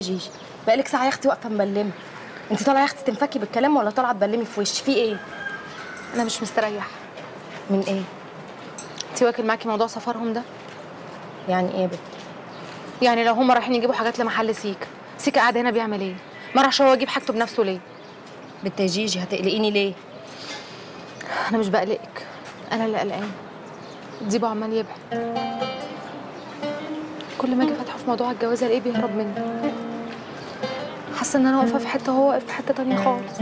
جيجي بقالك ساعه يا اختي واقفه مبلمه انت طالعه يا اختي تنفكي بالكلام ولا طالعه تبلمي في وشي في ايه انا مش مستريح من ايه انت واكل معاكي موضوع سفرهم ده يعني ايه يا بت يعني لو هم رايحين يجيبوا حاجات لمحل سيكا سيكا قاعد هنا بيعمل ايه ما راحش هو يجيب حاجته بنفسه ليه بت يا جيجي هتقلقيني ليه انا مش بقلقك انا اللي قلقان ديبو عمال يبعد كل ما اجي فاتحه في موضوع الجواز الاقيه بيهرب مني حاسه ان انا واقفه في حته وهو واقف في حته تانية خالص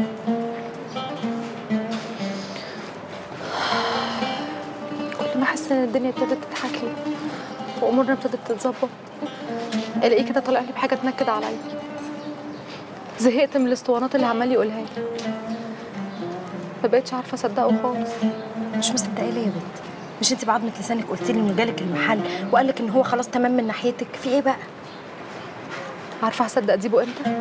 كل ما احس ان الدنيا ابتدت تضحك لي وامورنا ابتدت تتظبط الاقيه كده طالع لي بحاجه تنكد عليا زهقت من الاسطوانات اللي عمال يقولها لي ما بقتش عارفه اصدقه خالص مش مصدقه ليه يا بت مش انت بعضمة لسانك قلتي لي انه جالك المحل وقال لك ان هو خلاص تمام من ناحيتك في ايه بقى عارفه هصدق ديبو امتى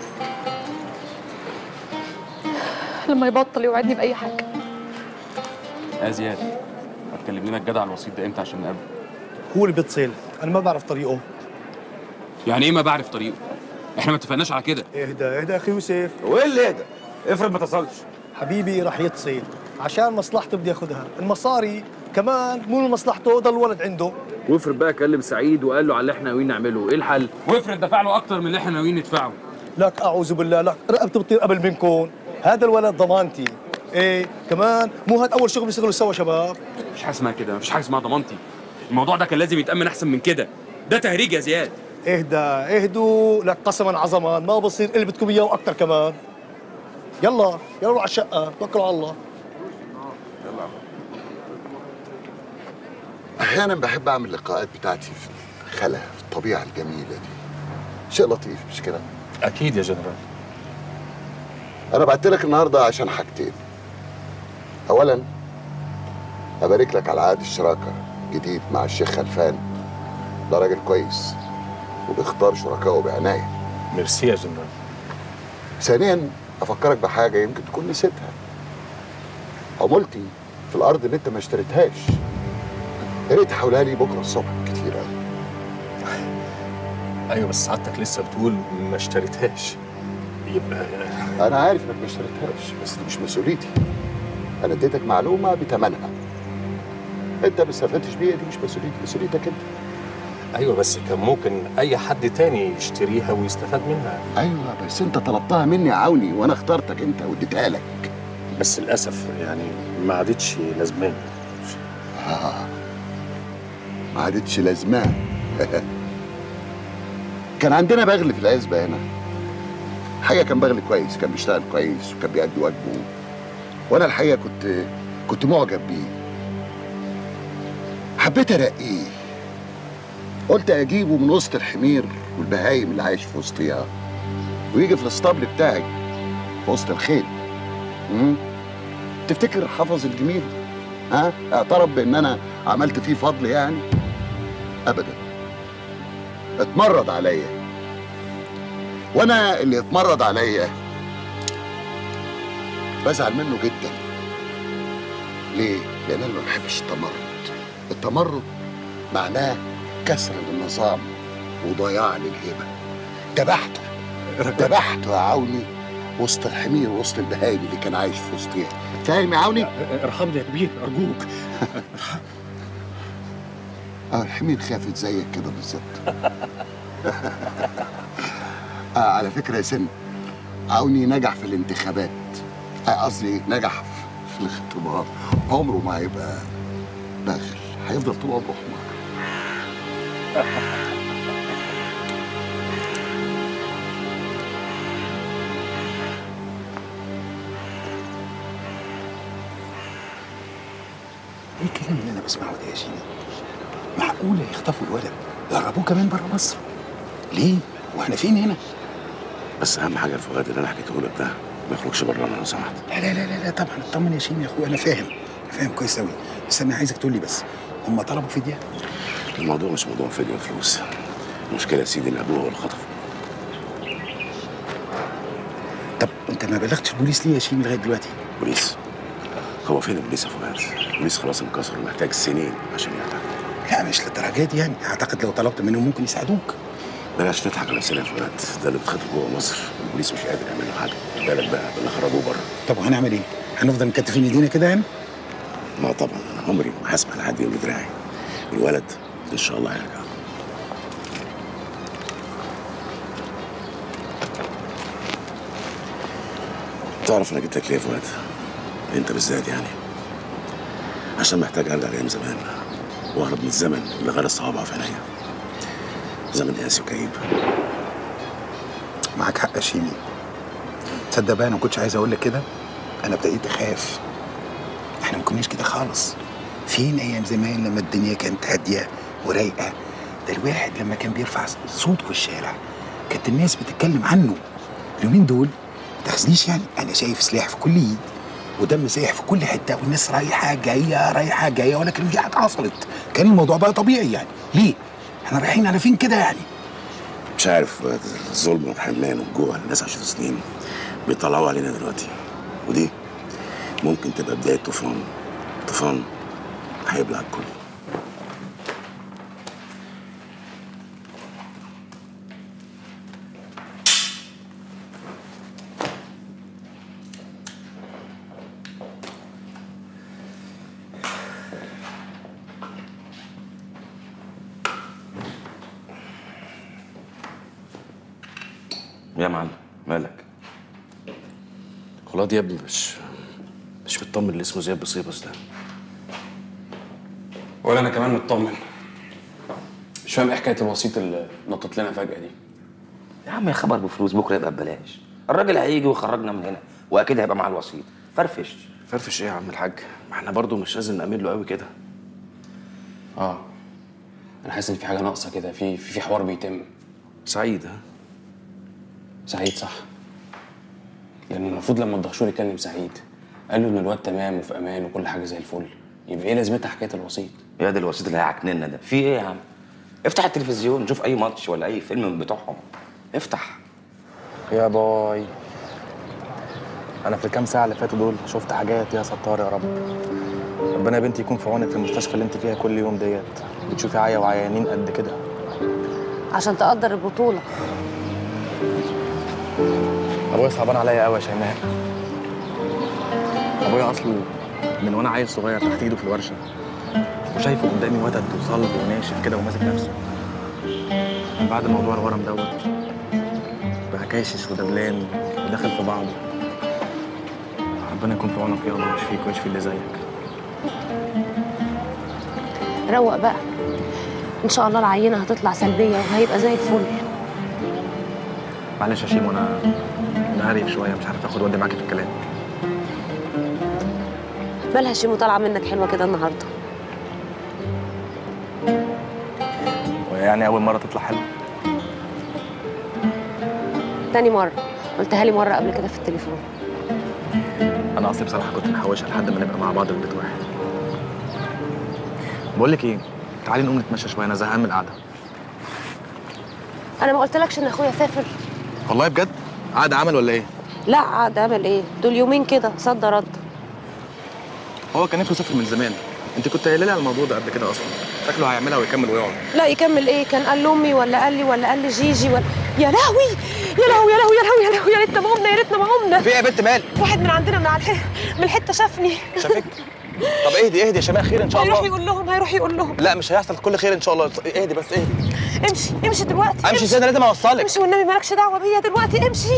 لما يبطل يوعدني باي حاجه يا زياد هتكلم لنا الجدع الوسيط ده امتى عشان نقابله هو اللي بيتصل انا ما بعرف طريقه يعني ايه ما بعرف طريقه احنا ما اتفقناش على كده اهدى اهدى يا اخي يوسف وايه اللي اهدى؟ افرض ما اتصلش حبيبي رح يتصل عشان مصلحته بدي ياخذها المصاري كمان مو من مصلحته ضل الولد عنده وافرض بقى كلم سعيد وقال له على اللي احنا ناويين نعمله ايه الحل وافرض دفع له اكتر من اللي احنا ناويين ندفعه لك اعوذ بالله لك رقبتي بتطير قبل منكم هذا الولد ضمانتي ايه كمان مو هاد اول شغل بيشتغلوا سوا شباب مفيش حاجه اسمها كده مفيش حاجه اسمها ضمانتي الموضوع ده كان لازم يتامن احسن من كده ده تهريج يا زياد اهدى اهدوا لك قسما عظما ما بصير اللي بدكم اياه واكثر كمان يلا يلا على الشقه توكلوا على الله احيانا بحب اعمل اللقاءات بتاعتي في الخلا في الطبيعه الجميله دي شيء لطيف مش كده اكيد يا جنرال انا بعت لك النهارده عشان حاجتين اولا ابارك لك على عقد الشراكه جديد مع الشيخ خلفان ده راجل كويس وبيختار شركائه بعنايه ميرسي يا جنرال ثانيا افكرك بحاجه يمكن تكون نسيتها عمولتي في الارض اللي انت ما اشتريتهاش يا ريت تحولها لي بكره الصبح كتير قوي ايوه بس سعادتك لسه بتقول ما اشتريتهاش يبقى انا عارف انك ما اشتريتهاش بس دي مش مسؤوليتي انا اديتك معلومه بثمنها انت ما استفدتش بيها دي مش مسؤوليتي مسؤوليتك انت ايوه بس كان ممكن اي حد تاني يشتريها ويستفاد منها ايوه بس انت طلبتها مني يا عوني وانا اخترتك انت واديتها لك بس للاسف يعني ما عادتش لازماني آه. ما عادتش لازماه كان عندنا بغل في العزبه هنا حقيقه كان بغل كويس كان بيشتغل كويس وكان بيأدي واجبه وانا الحقيقه كنت كنت معجب بيه حبيت ارقيه قلت اجيبه من وسط الحمير والبهايم اللي عايش في وسطيها ويجي في الاسطبل بتاعي في وسط الخيل مم؟ تفتكر حفظ الجميل ها اعترف بان انا عملت فيه فضل يعني ابدا اتمرد عليا وانا اللي اتمرد عليا بزعل منه جدا ليه لان انا ما بحبش التمرد التمرد معناه كسر للنظام وضياع للهبه ذبحته ذبحته يا عوني وسط الحمير وسط البهايم اللي كان عايش في وسطيها فاهم يا عوني ارحمني يا كبير ارجوك اه الحمير خافت زيك كده بالظبط آه على فكره يا سن عوني نجح في الانتخابات آه، قصدي نجح في الاختبار عمره ما هيبقى باخر هيفضل طول عمره حمار ايه الكلام اللي انا بسمعه ده يا شيرين؟ معقولة يخطفوا الولد يهربوه كمان بره مصر؟ ليه؟ واحنا فين هنا؟ بس اهم حاجه الفؤاد اللي انا حكيته لك ده ما يخرجش برانا لو سمحت لا لا لا لا, لا طبعا اطمن يا شيرين يا اخويا انا فاهم انا فاهم كويس قوي بس انا عايزك تقول لي بس هم طلبوا فدية؟ الموضوع مش موضوع فدية وفلوس المشكله يا سيدي ان ابوه هو اللي خطفه طب انت ما بلغتش البوليس ليه يا شيرين لغايه دلوقتي؟ بوليس هو فين البوليس يا فؤاد؟ البوليس خلاص انكسر ومحتاج سنين عشان يرتاح لا مش للدرجه دي يعني اعتقد لو طلبت منهم ممكن يساعدوك بلاش نضحك على نفسنا يا فؤاد ده اللي اتخطف جوه مصر البوليس مش قادر يعمل له حاجه ما بالك بقى باللي خرجوه بره طب وهنعمل ايه؟ هنفضل مكتفين ايدينا كده يعني؟ لا طبعا انا عمري ما هسمح لحد يوم دراعي الولد ان شاء الله هيرجع تعرف انا جبت لك ليه يا فؤاد انت بالذات يعني عشان محتاج ارجع لايام زمان واهرب من الزمن اللي غرس صوابعه في عينيا زمن قاسي وكئيب معاك حق يا شيمي تصدق بقى انا ما كنتش عايز اقول لك كده انا ابتديت اخاف احنا ما كناش كده خالص فين ايام زمان لما الدنيا كانت هاديه ورايقه ده الواحد لما كان بيرفع صوته في الشارع كانت الناس بتتكلم عنه اليومين دول ما تاخذنيش يعني انا شايف سلاح في كل ايد ودم سايح في كل حته والناس رايحه جايه رايحه جايه ولا كان في حاجه حصلت كان الموضوع بقى طبيعي يعني ليه؟ احنا رايحين على فين كده يعني؟ مش عارف فؤاد الظلم والحرمان والجوع اللي الناس عاشته سنين بيطلعوا علينا دلوقتي ودي ممكن تبقى بدايه طوفان طوفان هيبلع الكل يا معلم مالك خلاص يا ابني مش مش مطمن اللي اسمه زياد بصيبس ده ولا انا كمان مطمن مش فاهم ايه حكايه الوسيط اللي نطت لنا فجاه دي يا عم يا خبر بفلوس بكره يبقى ببلاش الراجل هيجي ويخرجنا من هنا واكيد هيبقى مع الوسيط فرفش فرفش ايه يا عم الحاج ما احنا برضو مش لازم نأمن له قوي كده اه انا حاسس ان في حاجه ناقصه كده في في في حوار بيتم سعيد ها سعيد صح لان المفروض لما الدهشور يكلم سعيد قال له ان الواد تمام وفي امان وكل حاجه زي الفل يبقى ايه لازمتها حكايه الوسيط يا ده الوسيط اللي هيعكننا ده في ايه يا عم افتح التلفزيون شوف اي ماتش ولا اي فيلم من بتوعهم افتح يا باي انا في الكام ساعه اللي فاتوا دول شفت حاجات يا ستار يا رب ربنا يا بنتي يكون في عونك في المستشفى اللي انت فيها كل يوم ديت بتشوفي عيا وعيانين قد كده عشان تقدر البطولة ابويا صعبان عليا قوي يا شيماء ابويا اصله من وانا عيل صغير تحت ايده في الورشه وشايفه قدامي وتد وصلب وناشف كده وماسك نفسه من بعد موضوع الورم دوت بقى كاشش ودبلان وداخل في بعضه ربنا يكون في عونك يابا ويشفيك ويشفي اللي زيك روق بقى ان شاء الله العينة هتطلع سلبية وهيبقى زي الفل معلش يا شيمو انا انا هريف شويه مش عارف اخد ودي معاكي في الكلام مالها شيمو طالعة منك حلوة كده النهاردة ويعني اول مره تطلع حلو تاني مرة قلتها لي مرة قبل كده في التليفون انا اصلي بصراحه كنت محوشها لحد ما نبقى مع بعض في بيت واحد بقول لك ايه تعالي نقوم نتمشى شويه انا زهقان من القعده انا ما قلتلكش ان اخويا سافر والله بجد قعده عمل ولا ايه لا عاد عمل ايه دول يومين كده صد رد هو كان نفسه يسافر من زمان انت كنت قايله لي على الموضوع ده قبل كده اصلا شكله هيعملها ويكمل ويقعد لا يكمل ايه كان قال لامي ولا قال لي ولا قال لي جيجي ولا يا لهوي يا لهوي يا لهوي يا لهوي يا لهوي يا ريتنا ما قمنا يا ريتنا ما قمنا في ايه يا بنت مال واحد من عندنا من على الح... من الحته شافني شافك طب اهدي اهدي يا شيماء خير ان شاء هيروح الله يقول لهم هيروح يقول لهم لا مش هيحصل كل خير ان شاء الله اهدي بس اهدي امشي امشي دلوقتي امشي ازاي انا لازم اوصلك امشي والنبي مالكش دعوه بيا دلوقتي امشي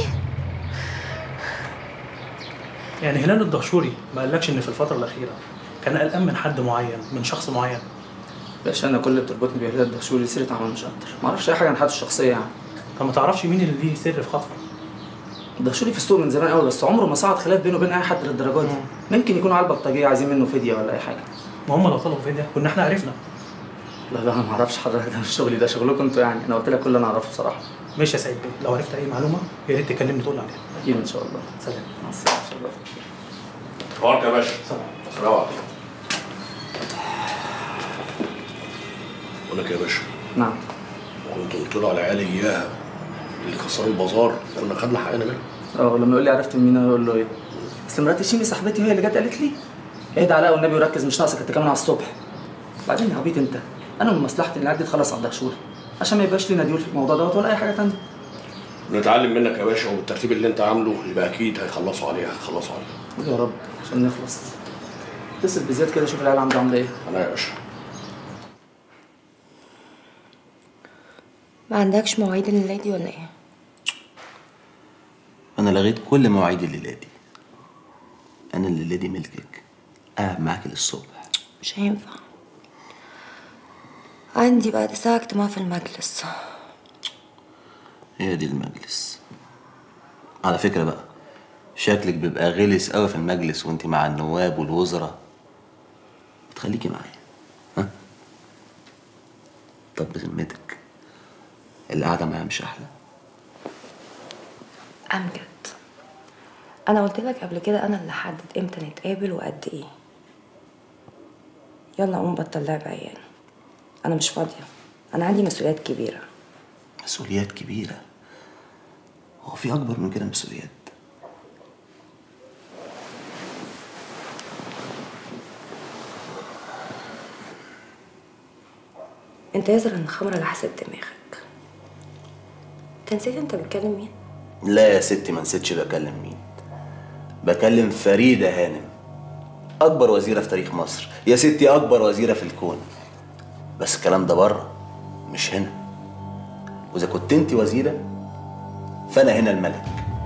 يعني هلال الدهشوري ما قالكش ان في الفتره الاخيره كان قلقان من حد معين من شخص معين باشا انا كل اللي بتربطني بهلال الدهشوري سيره عمل مش اكتر ما اعرفش اي حاجه عن حياته الشخصيه يعني طب ما تعرفش مين اللي ليه سر في خطفه الدهشوري في السوق من زمان قوي بس عمره ما صعد خلاف بينه وبين اي حد للدرجه دي ممكن يكونوا على البلطجيه عايزين منه فديه ولا اي حاجه ما هم لو طلبوا فديه كنا احنا عرفنا لا لا انا ما اعرفش حضرتك ده مش شغلي ده شغلكم انتوا يعني انا قلت لك كل اللي انا اعرفه بصراحه ماشي يا سعيد بيه لو عرفت اي معلومه يا ريت تكلمني تقول لي عليها اكيد ان شاء الله سلام مع السلامه ان شاء الله حوارك يا باشا روح بقول لك يا باشا نعم كنت قلت له على عيال اياها اللي كسروا البازار كنا خدنا حقنا منها اه لما يقول لي عرفت مين انا اقول له ايه اصل مرات شيمي صاحبتي هي اللي جت قالت لي اهدى عليا والنبي وركز مش ناقصك انت كمان على الصبح بعدين يا عبيط انت انا من مصلحتي ان العيال دي تخلص على الدهشوري عشان ما يبقاش لينا ديون في الموضوع دوت ولا اي حاجه تانية نتعلم منك يا باشا وبالترتيب اللي انت عامله يبقى اكيد هيخلصوا عليها هيخلصوا عليها يا رب عشان نخلص اتصل بزياد كده شوف العيال عنده عامله ايه انا يا باشا ما عندكش مواعيد الليلة دي ولا ايه؟ انا لغيت كل مواعيد الليله دي انا الليله دي ملكك قاعد معاك للصبح مش هينفع عندي بعد ساعة اجتماع في المجلس هي دي المجلس على فكره بقى شكلك بيبقى غلس قوي في المجلس وانت مع النواب والوزراء بتخليكي معايا ها طب بذمتك القعده معايا مش احلى أمجد أنا قلت لك قبل كده أنا اللي حدد إمتى نتقابل وقد إيه يلا قوم بطل لعب عيال أنا مش فاضية أنا عندي مسؤوليات كبيرة مسؤوليات كبيره هو في اكبر من كده مسؤوليات أنت يظهر إن خمرة لحست دماغك أنت نسيت أنت بتكلم مين؟ لا يا ستي ما نسيتش بكلم مين بكلم فريدة هانم أكبر وزيرة في تاريخ مصر يا ستي أكبر وزيرة في الكون بس الكلام ده بره مش هنا وإذا كنت أنت وزيرة فأنا هنا الملك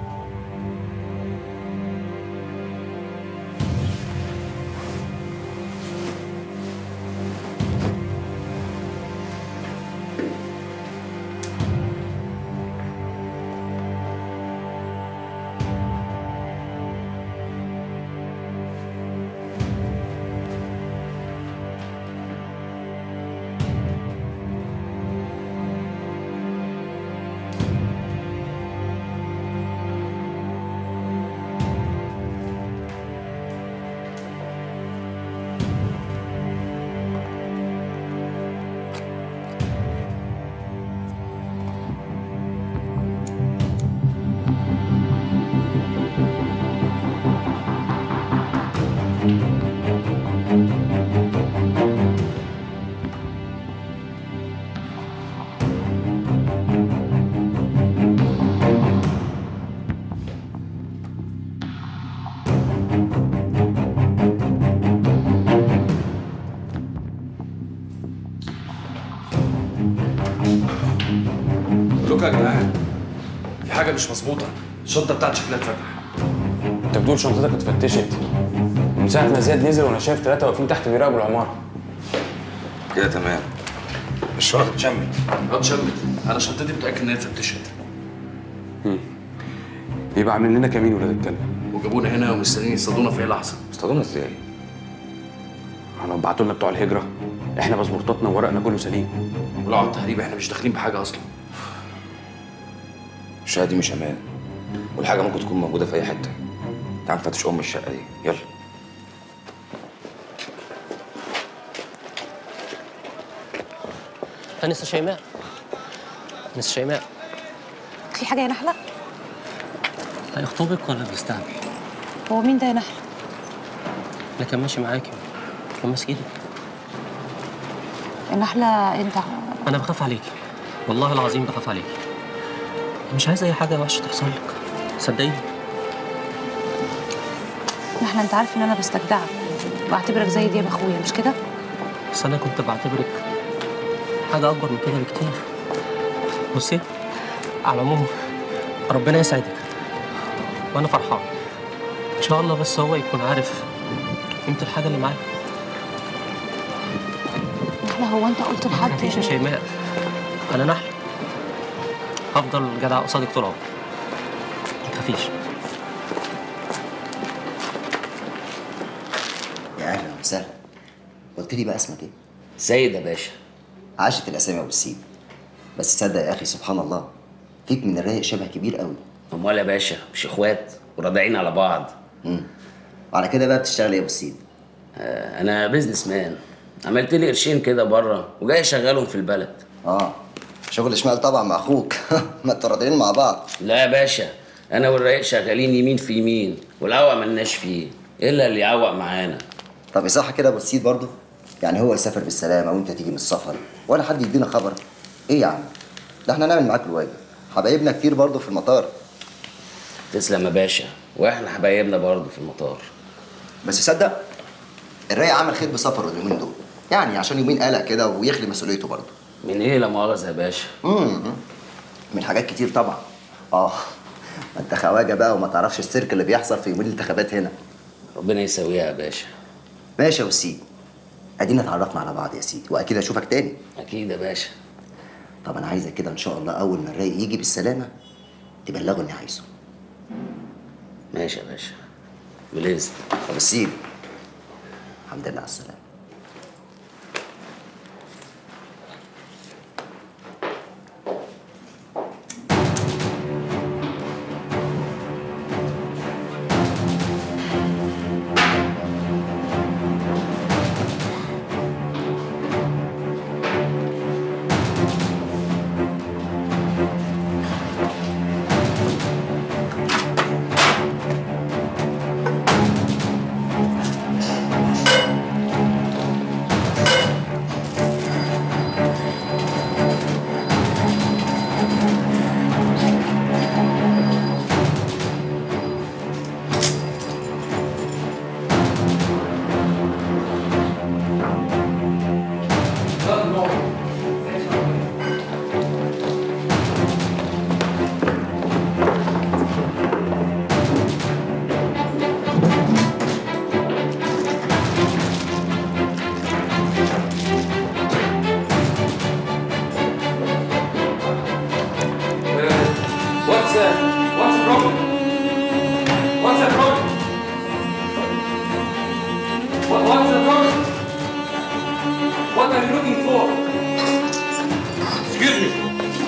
لوكا يا جدعان في حاجه مش مظبوطه الشنطه بتاعتي شكلها اتفتح انت بتقول شنطتك اتفتشت من ساعه ما زياد نزل وانا شايف ثلاثه واقفين تحت بيراقبوا العماره كده تمام الشنطه اتشمت اه اتشمت انا شنطتي متاكد ان هي اتفتشت يبقى عاملين لنا كمين ولاد الكلب وجابونا هنا ومستنيين يصطادونا في اي لحظه اصطادونا ازاي؟ لو بعتوا لنا بتوع الهجره احنا باسبورتاتنا وورقنا كله سليم ولو على التهريب احنا مش داخلين بحاجه اصلا الشقه دي مش امان والحاجه ممكن تكون موجوده في اي حته تعال نفتش ام الشقه دي يلا أنسة شيماء أنسة شيماء في حاجه يا نحله هيخطبك ولا بيستعمل؟ هو مين ده يا نحله أنا كان ماشي معاكي كان ماسك إيدك يا نحله انت أنا بخاف عليكي والله العظيم بخاف عليكي مش عايز أي حاجة وحشة تحصل لك صدقيني نحله انت عارف ان انا بستجدعك بعتبرك زي دياب اخويا مش كده بس أنا كنت بعتبرك حاجة أكبر من كده بكتير بصي على العموم ربنا يسعدك وأنا فرحان إن شاء الله بس هو يكون عارف قيمة الحاجة اللي معاه نحله هو انت قلت لحد مفيش يا شيماء أنا نحل هفضل جدع قصادك طول عمري ما تخافيش يا اهلا وسهلا قلت لي بقى اسمك ايه؟ سيد يا باشا عاشت الاسامي ابو السيد بس تصدق يا اخي سبحان الله فيك من الرايق شبه كبير قوي امال يا باشا مش اخوات وراضعين على بعض امم وعلى كده بقى بتشتغل ايه يا ابو السيد؟ آه انا بيزنس مان عملت لي قرشين كده بره وجاي اشغلهم في البلد اه شغل شمال طبعا مع اخوك ما انتوا راضيين مع بعض لا يا باشا انا والرايق شغالين يمين في يمين والعوق ملناش فيه الا اللي يعوق معانا طب صح كده يا ابو السيد برضه؟ يعني هو يسافر بالسلامه وانت تيجي من السفر ولا حد يدينا خبر ايه يا عم ده احنا نعمل معاك الواجب حبايبنا كتير برضه في المطار تسلم يا باشا واحنا حبايبنا برضه في المطار بس صدق الرايق عمل خير بسفره اليومين دول يعني عشان يومين قلق كده ويخلي مسؤوليته برضه من ايه لا مؤاخذه يا باشا امم من حاجات كتير طبعا اه ما انت خواجه بقى وما تعرفش السيرك اللي بيحصل في يومين الانتخابات هنا ربنا يسويها يا باشا ماشي يا سيدي ادينا اتعرفنا على بعض يا سيدي واكيد اشوفك تاني اكيد يا باشا طب انا عايزك كده ان شاء الله اول ما الرايق يجي بالسلامه تبلغه اني عايزه ماشي يا باشا بالاذن طب سيدي الحمد لله على السلامه What's uh, what's the problem? What's the problem? What, what's the problem? What are you looking for? Excuse me.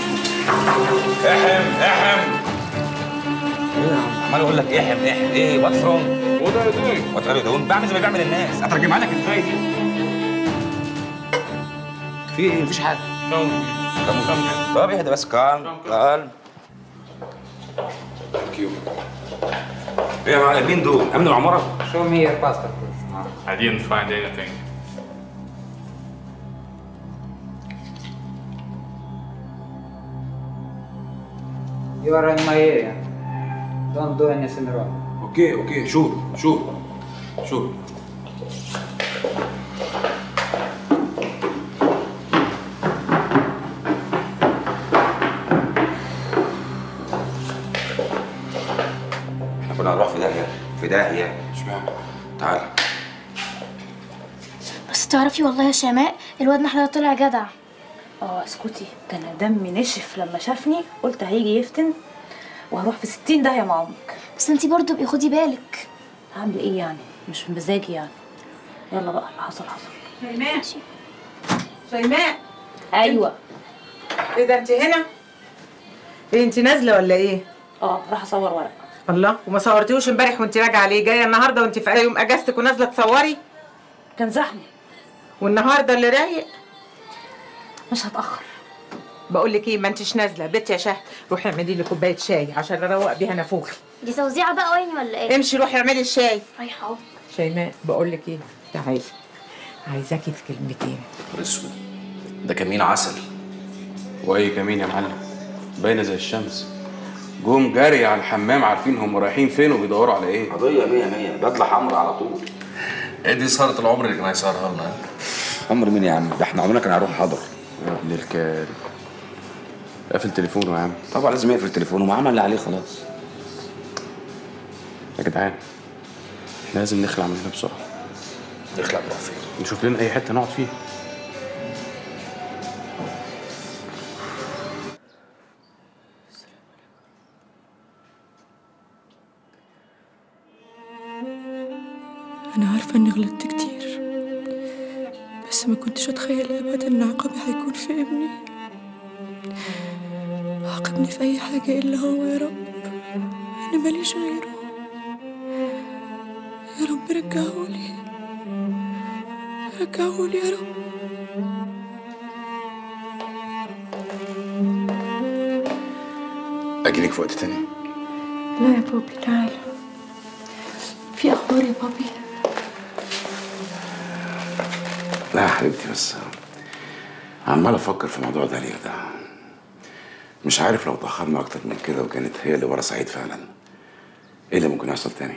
احم احم عمال اقول لك احم احم ايه واتس رونج What are you doing? وات ار يو دون بعمل زي ما بيعمل الناس اترجمها لك ازاي دي في ايه مفيش حاجه طب اهدى بس كان كان كيو ايه يا معلم مين دول؟ امن العماره؟ Show me your passport, please. I didn't find anything. You are in my area. Don't do anything wrong. اوكي اوكي شور شور شور احنا كنا هنروح في داهيه في داهيه اشمعنى؟ تعال بس تعرفي والله يا شيماء الواد نحلة طلع جدع اه اسكتي ده انا دمي نشف لما شافني قلت هيجي يفتن وهروح في 60 داهيه مع امك بس انتي برضه ابقي خدي بالك هعمل ايه يعني مش بمزاجي يعني يلا بقى اللي حصل حصل شيماء شيماء ايوه ايه ده انت هنا؟ ايه انت نازله ولا ايه؟ اه راح اصور ورق الله وما صورتيهوش امبارح وانت راجعه ليه؟ جايه النهارده وانت في يوم اجازتك ونازله تصوري؟ كان زحمه والنهارده اللي رايق مش هتاخر بقول لك ايه ما انتش نازله بيت يا شهد روحي اعملي لي كوبايه شاي عشان اروق بيها نافوخي دي توزيعة بقى وين ولا ايه؟ امشي روحي اعملي الشاي رايحة اهو شيماء بقول لك ايه تعالي عايزاكي في كلمتين نهار اسود ده كمين عسل واي كمين يا معلم باينه زي الشمس جم جري على الحمام عارفين هم رايحين فين وبيدوروا على ايه قضيه 100 100 بدله حمرا على طول ايه دي سهره العمر اللي كان هيسهرها لنا عمر مين يا عم ده احنا عمرنا كان هنروح حضر يا ابن الكاري قافل تليفونه يا عم طبعا لازم يقفل تليفونه ما عمل اللي عليه خلاص يا جدعان احنا لازم نخلع من هنا بسرعه نخلع نروح فين نشوف لنا اي حته نقعد فيها أنا عارفة إني غلطت كتير بس ما كنتش أتخيل أبدا إن عقابي هيكون في ابني عاقبني في أي حاجة إلا هو يا رب أنا ماليش غيره يا رب رجعهولي رجعهولي يا رب اجيلك في وقت تاني لا يا بابي تعالى في أخبار يا بابي لا يا حبيبتي بس عمال افكر في موضوع داليا ده مش عارف لو اتأخرنا أكتر من كده وكانت هي اللي ورا سعيد فعلا إيه اللي ممكن يحصل تاني؟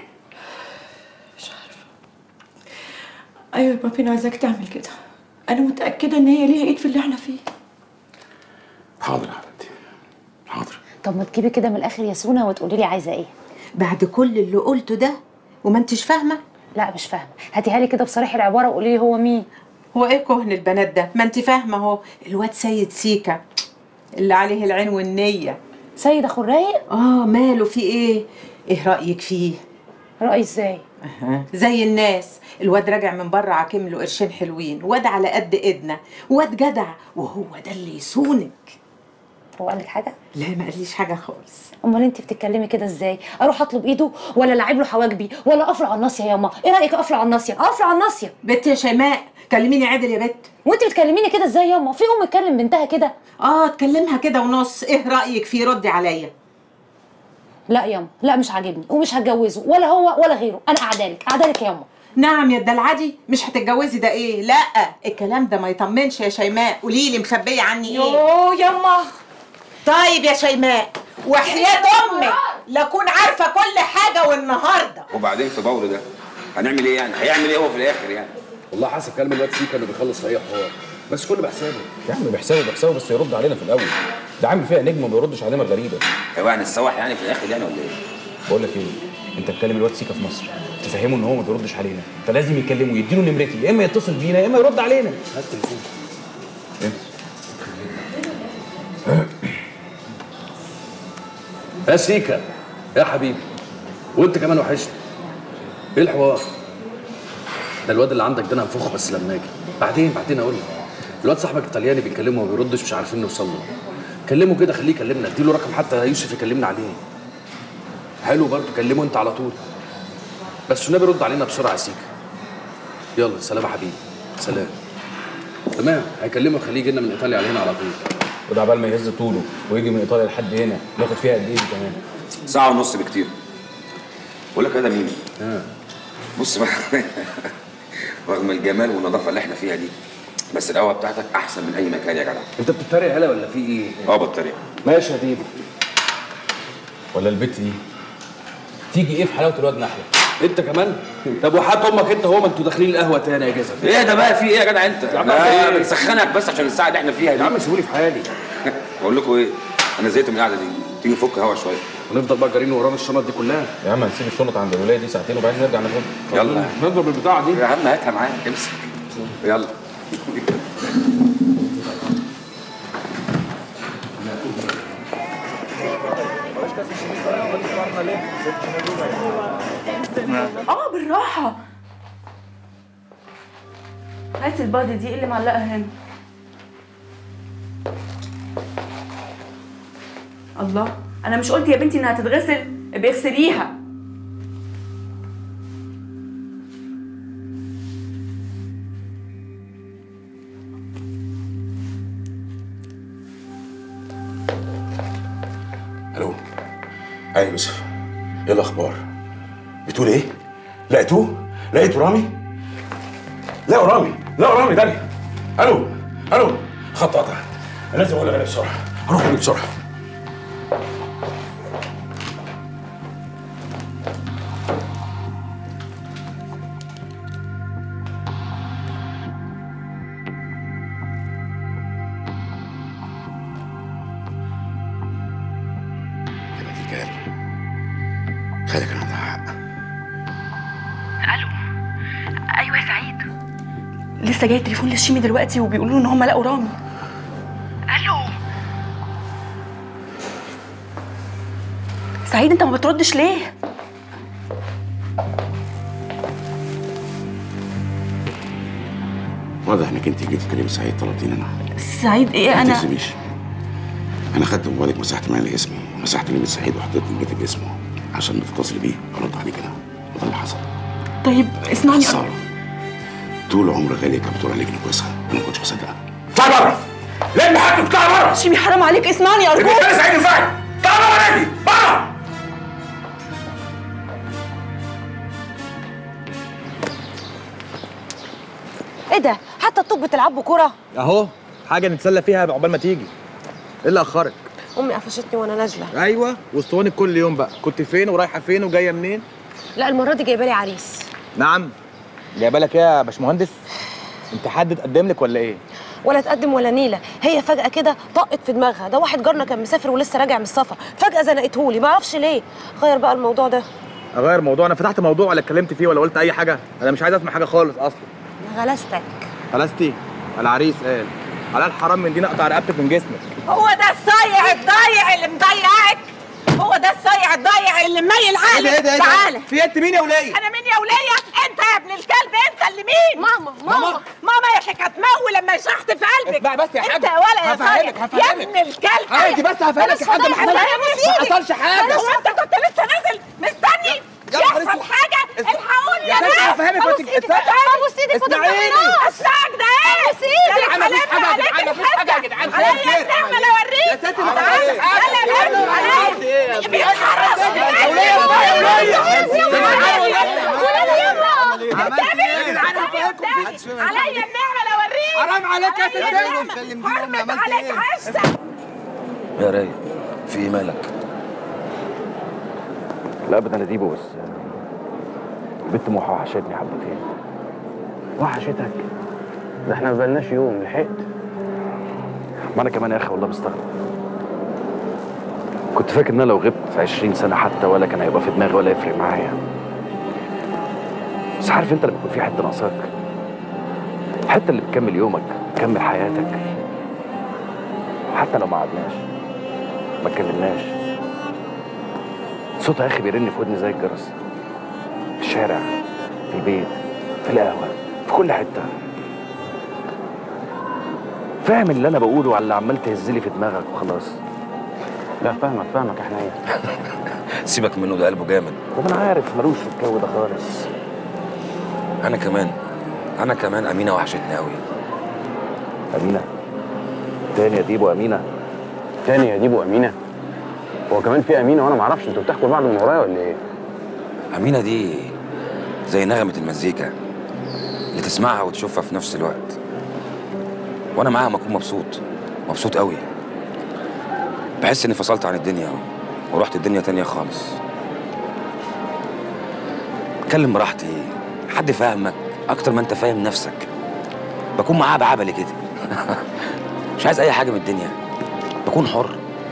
ايوه يا بابي انا عايزاك تعمل كده انا متاكده ان هي ليها ايد في اللي احنا فيه حاضر يا حبيبتي حاضر طب ما تجيبي كده من الاخر يا سونا وتقولي لي عايزه ايه بعد كل اللي قلته ده وما انتش فاهمه لا مش فاهمه هاتيها لي كده بصريح العباره وقولي لي هو مين هو ايه كهن البنات ده ما انت فاهمه اهو الواد سيد سيكا اللي عليه العين والنيه سيد اخو الرايق اه ماله في ايه ايه رايك فيه رايي ازاي زي الناس الواد راجع من بره عاكم له قرشين حلوين واد على قد ايدنا واد جدع وهو ده اللي يصونك هو قال لك حاجه لا ما قاليش حاجه خالص امال انت بتتكلمي كده ازاي اروح اطلب ايده ولا لعب له حواجبي ولا افرع على الناصيه يا ماما ايه رايك افرع على الناصيه افرع على الناصيه بنت يا شيماء كلميني عادل يا بت وانت بتكلميني كده ازاي يا ماما في ام تكلم بنتها كده اه تكلمها كده ونص ايه رايك فيه ردي عليا لا يا ماما لا مش عاجبني ومش هتجوزه ولا هو ولا غيره انا قعدالك قعدالك يا ماما نعم يا الدلعدي مش هتتجوزي ده ايه لا الكلام ده ما يطمنش يا شيماء قولي لي مخبيه عني ايه يوه يما طيب يا شيماء وحياة امك لاكون عارفه كل حاجه والنهارده وبعدين في بور ده هنعمل ايه يعني هيعمل ايه هو في الاخر يعني والله حسب كلام الواد سيكا انه بيخلص في اي حوار بس كله بحسابه يا عم بحسابه بحسابه بس يرد علينا في الاول ده عامل فيها نجم وما بيردش علينا غريبه هو يعني السواح يعني في الاخر يعني ولا ايه بقول لك ايه انت تكلم الواد سيكا في مصر تفهمه ان هو ما بيردش علينا فلازم يكلمه يديله نمرتي يا اما يتصل بينا يا اما يرد علينا هات التليفون يا سيكا يا حبيبي وانت كمان وحشني ايه الحوار ده الواد اللي عندك ده انا هنفخه بس لما اجي بعدين بعدين اقول لك الواد صاحبك الطلياني بيكلمه وما بيردش مش عارفين نوصل له كلمه كده خليه يكلمنا اديله رقم حتى يوسف يكلمنا عليه حلو برضه كلمه انت على طول بس النبي رد علينا بسرعه يا سيكا يلا سلام يا حبيبي سلام تمام هيكلمه خليه يجي لنا من ايطاليا على هنا على طول وده عبال ما يهز طوله ويجي من ايطاليا لحد هنا ناخد فيها قد ايه دي كمان ساعة ونص بكتير بقول لك إيه ده مين؟ بص بقى رغم الجمال والنظافة اللي احنا فيها دي بس القهوة بتاعتك أحسن من أي مكان يا جدع انت بتتريق هلا ولا في ايه؟ اه بتريق ماشي يا ديبو ولا البت دي تيجي ايه في حلاوه الواد نحله انت كمان طب وحات امك انت هو ما انتوا داخلين القهوه تاني يا جزم ايه ده بقى في ايه يا جدع انت؟ يا عم لا ايه؟ بنسخنك بس عشان الساعة اللي احنا فيها دي يا عم سيبوني في حالي بقول لكم ايه؟ أنا زهقت من القعدة دي تيجي نفك هوا شوية ونفضل بقى جارين ورانا الشنط دي كلها يا عم هنسيب الشنط عند الولايه دي ساعتين وبعدين نرجع ناخدها يلا نضرب البتاعه دي يا عم هاتها معاك امسك يلا اه بالراحه هاتي البادي دي اللي معلقه هنا الله انا مش قلت يا بنتي انها تتغسل بيغسليها الو ايوه يوسف ايه الاخبار بتقول ايه لقيتوه لقيتوا رامي لقوا رامي لقوا رامي داني الو الو خط قطع أنا لازم اقول لك بسرعه هروح اجيب بسرعه يا بنت الكلب خالك كان عندها حق الو ايوه يا سعيد لسه جاي تليفون للشيمي دلوقتي وبيقولوا له ان هم لقوا رامي الو سعيد انت ما بتردش ليه واضح انك انت جيت تكلمي سعيد طلبتيني انا سعيد ايه ما انا تكذبيش انا خدت موبايلك مسحت معايا اسمي مسحت نمرة سعيد وحطيت نمرتك باسمه عشان تتصلي بيه ارد عليك انا وده اللي حصل طيب اسمعني ساره طول عمر غاليه كانت بتقول عليك انك كويسه انا ما كنتش مصدقها اطلعي بره لم حاجتك اطلعي بره شيمي حرام عليك اسمعني ارجوك الرجاله سعيد انفعل اطلعي بره نادي بره ايه ده حتى الطوب بتلعبوا كرة اهو حاجه نتسلى فيها عقبال ما تيجي ايه اللي اخرك امي قفشتني وانا نازله ايوه واسطوانك كل يوم بقى كنت فين ورايحه فين وجايه منين لا المره دي جايبه لي عريس نعم جايبه لك ايه يا باشمهندس انت حد اتقدم لك ولا ايه ولا تقدم ولا نيله هي فجاه كده طقت في دماغها ده واحد جارنا كان مسافر ولسه راجع من السفر فجاه زنقتهولي ما اعرفش ليه غير بقى الموضوع ده اغير موضوع انا فتحت موضوع ولا اتكلمت فيه ولا قلت اي حاجه انا مش عايز اسمع حاجه خالص اصلا غلستك خلاصتي العريس قال على الحرام من دين اقطع رقبتك من جسمك هو ده الصايع الضايع اللي مضيعك هو ده الصايع الضايع اللي مميل عقلك ايه ده ايه ده ايه ده؟ تعالى في انت مين يا وليه انا مين يا وليه انت يا ابن الكلب انت اللي مين ماما ماما ماما يا شيخ هتموي لما يشحت في قلبك اسمعي بس يا انت حاجة. يا ولا يا هفهمك، صايع هفهمك. يا ابن الكلب عادي بس هفهمك يا حاجة، ما حصل- ما حصلش حاجة. هو انت كنت لسه نازل مستني يا نهار يحصل اسود. حاجه الحقوني يا يا ست ناس هفهمك ابوس وانت- ايدك اسمعي. ابوس ايدك وانت اسمعيني. بتعملي اسمعك ده ايه ابوس ايدك. يا ما فيش حلال حاجة يا عليك جدعان، ما فيش حاجة يا جدعان، خير، عليا خير. النعمه لو اوريك يا ست ما تعالى فيش حاجة. يلا يا بنت عملت ايه يا عليك بيتحرك يا ولية، يا عليا النعمه لو اوريك حرام عليك يا ست عليا تاني. النعمة. حرمت عليك عشتك يا رايق في ايه مالك؟ لا ابدا انا ديبو بس البت موحة وحشتني حبتين وحشتك ده احنا ما بقالناش يوم لحقت ما انا كمان يا اخي والله مستغرب كنت فاكر ان انا لو غبت 20 سنه حتى ولا كان هيبقى في دماغي ولا يفرق معايا بس عارف انت لما يكون في حته ناقصاك الحته اللي بتكمل يومك بتكمل حياتك حتى لو ما قعدناش ما اتكلمناش صوتها يا اخي بيرن في ودني زي الجرس في الشارع في البيت في القهوه في كل حته فاهم اللي انا بقوله على اللي عمال تهزلي في دماغك وخلاص لا فاهمك فاهمك يا حنين سيبك منه ده قلبه جامد طب انا عارف ملوش في الجو ده خالص انا كمان انا كمان امينه وحشتني قوي امينه تاني يا ديبو امينه تاني يا ديبو امينه هو كمان في امينه وانا ما اعرفش انتوا بتحكوا لبعض من ورايا ولا ايه امينه دي زي نغمه المزيكا اللي تسمعها وتشوفها في نفس الوقت وانا معاها ما اكون مبسوط مبسوط قوي بحس اني فصلت عن الدنيا ورحت الدنيا تانية خالص اتكلم براحتي حد فاهمك اكتر ما انت فاهم نفسك بكون معاها بعبلي كده مش عايز اي حاجه من الدنيا بكون حر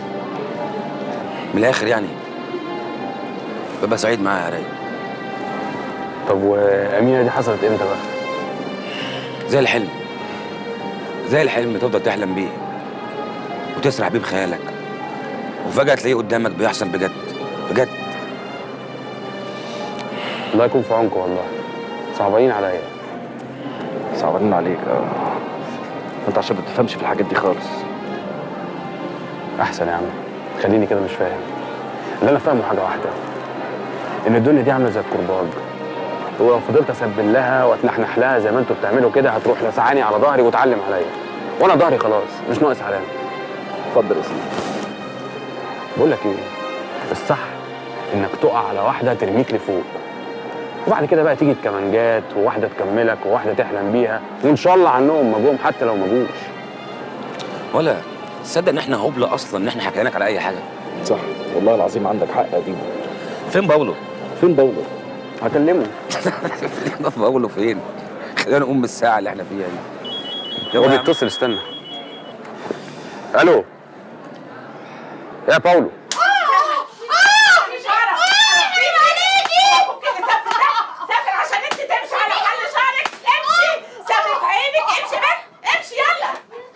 من الاخر يعني ببقى سعيد معاها يا رايق طب وامينه دي حصلت امتى بقى زي الحلم زي الحلم تفضل تحلم بيه وتسرح بيه بخيالك وفجأة تلاقيه قدامك بيحصل بجد بجد الله يكون في عونكم والله صعبانين عليا صعبانين عليك اه انت عشان ما بتفهمش في الحاجات دي خالص احسن يا عم خليني كده مش فاهم اللي انا فاهمه حاجه واحده ان الدنيا دي عامله زي الكرباج ولو فضلت اسبل لها واتنحنح لها زي ما انتوا بتعملوا كده هتروح لسعاني على ظهري وتعلم عليا وانا ظهري خلاص مش ناقص علامه اتفضل يا سيدي بقول لك ايه الصح انك تقع على واحده ترميك لفوق وبعد كده بقى تيجي الكمانجات وواحده تكملك وواحده تحلم بيها وان شاء الله عنهم ما جم حتى لو ما جوش ولا تصدق ان احنا هبله اصلا ان احنا حكيناك على اي حاجه صح والله العظيم عندك حق يا ديبو فين باولو فين باولو هكلمه باولو فين خلينا نقوم من الساعه اللي احنا فيها دي هو يا عم. بيتصل استنى الو يا باولو سافر عشان انت تمشي على حل شعرك امشي سافر عينك امشي بقى امشي يلا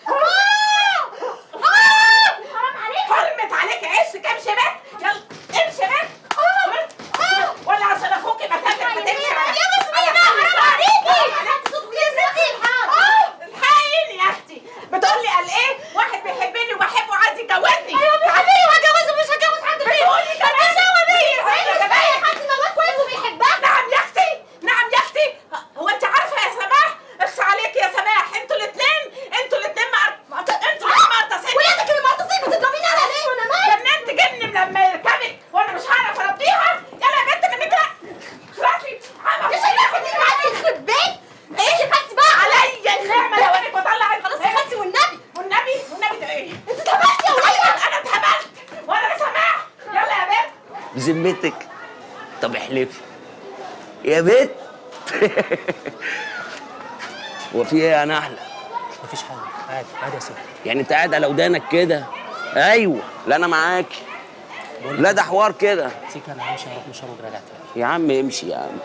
حرام عليك حرمت عليك عشك امشي بقى يلا امشي بقى ولا عشان اخوكي مسافر بتمشي على يا مسكينة، على حل حرام شعرك. عليكي. يا ستي الحق. الحقيني يا اختي بتقول لي قال ايه واحد بيحبني وبحبه وعايز يتجوزني أيوة بيحبني وهتجوزه مش بذمتك طب احلفي يا بت هو في ايه يا نحله مفيش حاجه عادي عادي يا سيدي يعني انت قاعد على ودانك كده ايوه لا انا معاكي لا ده حوار كده سيكا انا همشي هروح مشوار وراجع تاني يا عم امشي يا عم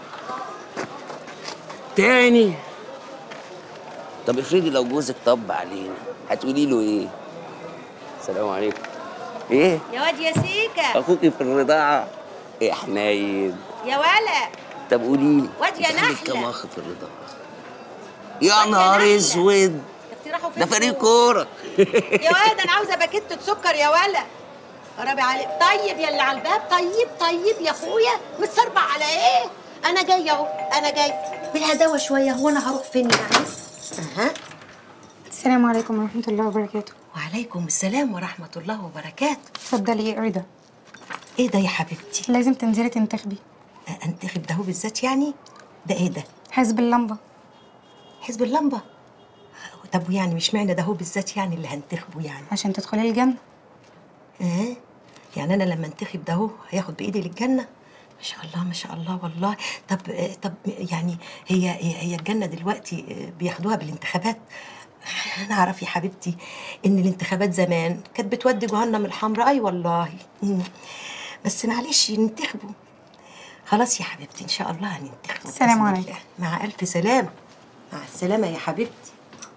تاني طب افرضي لو جوزك طب علينا هتقولي له ايه السلام عليكم ايه يا واد يا سيكا اخوكي في الرضاعه ايه حنين يا ولا طب قولي لي واد يا انت عندك نحلة. كام اخ في الرضاعه يا نهار اسود راحوا ده فريق كوره يا واد انا عاوزه باكيتة سكر يا ولا رابي عليك طيب يا اللي على الباب طيب طيب يا اخويا متصربع على ايه انا جايه اهو انا جايه بالهداوه شويه هو انا هروح فين يعني اها السلام عليكم ورحمة الله وبركاته وعليكم السلام ورحمه الله وبركاته اتفضلي ايه رضا ايه ده يا حبيبتي لازم تنزلي تنتخبي انتخب ده هو بالذات يعني ده ايه ده حزب اللمبة حزب اللمبه طب ويعني مش معنى ده هو بالذات يعني اللي هنتخبه يعني عشان تدخلي الجنة ايه يعني انا لما انتخب ده هو هياخد بايدي للجنه ما شاء الله ما شاء الله والله طب آه، طب يعني هي هي هي الجنه دلوقتي آه، بياخدوها بالانتخابات انا اعرف يا حبيبتي ان الانتخابات زمان كانت بتودي جهنم الحمراء اي والله مم. بس معلش ننتخبوا خلاص يا حبيبتي ان شاء الله هننتخبوا السلام بإذن عليكم. الله. مع الف سلامه مع السلامه يا حبيبتي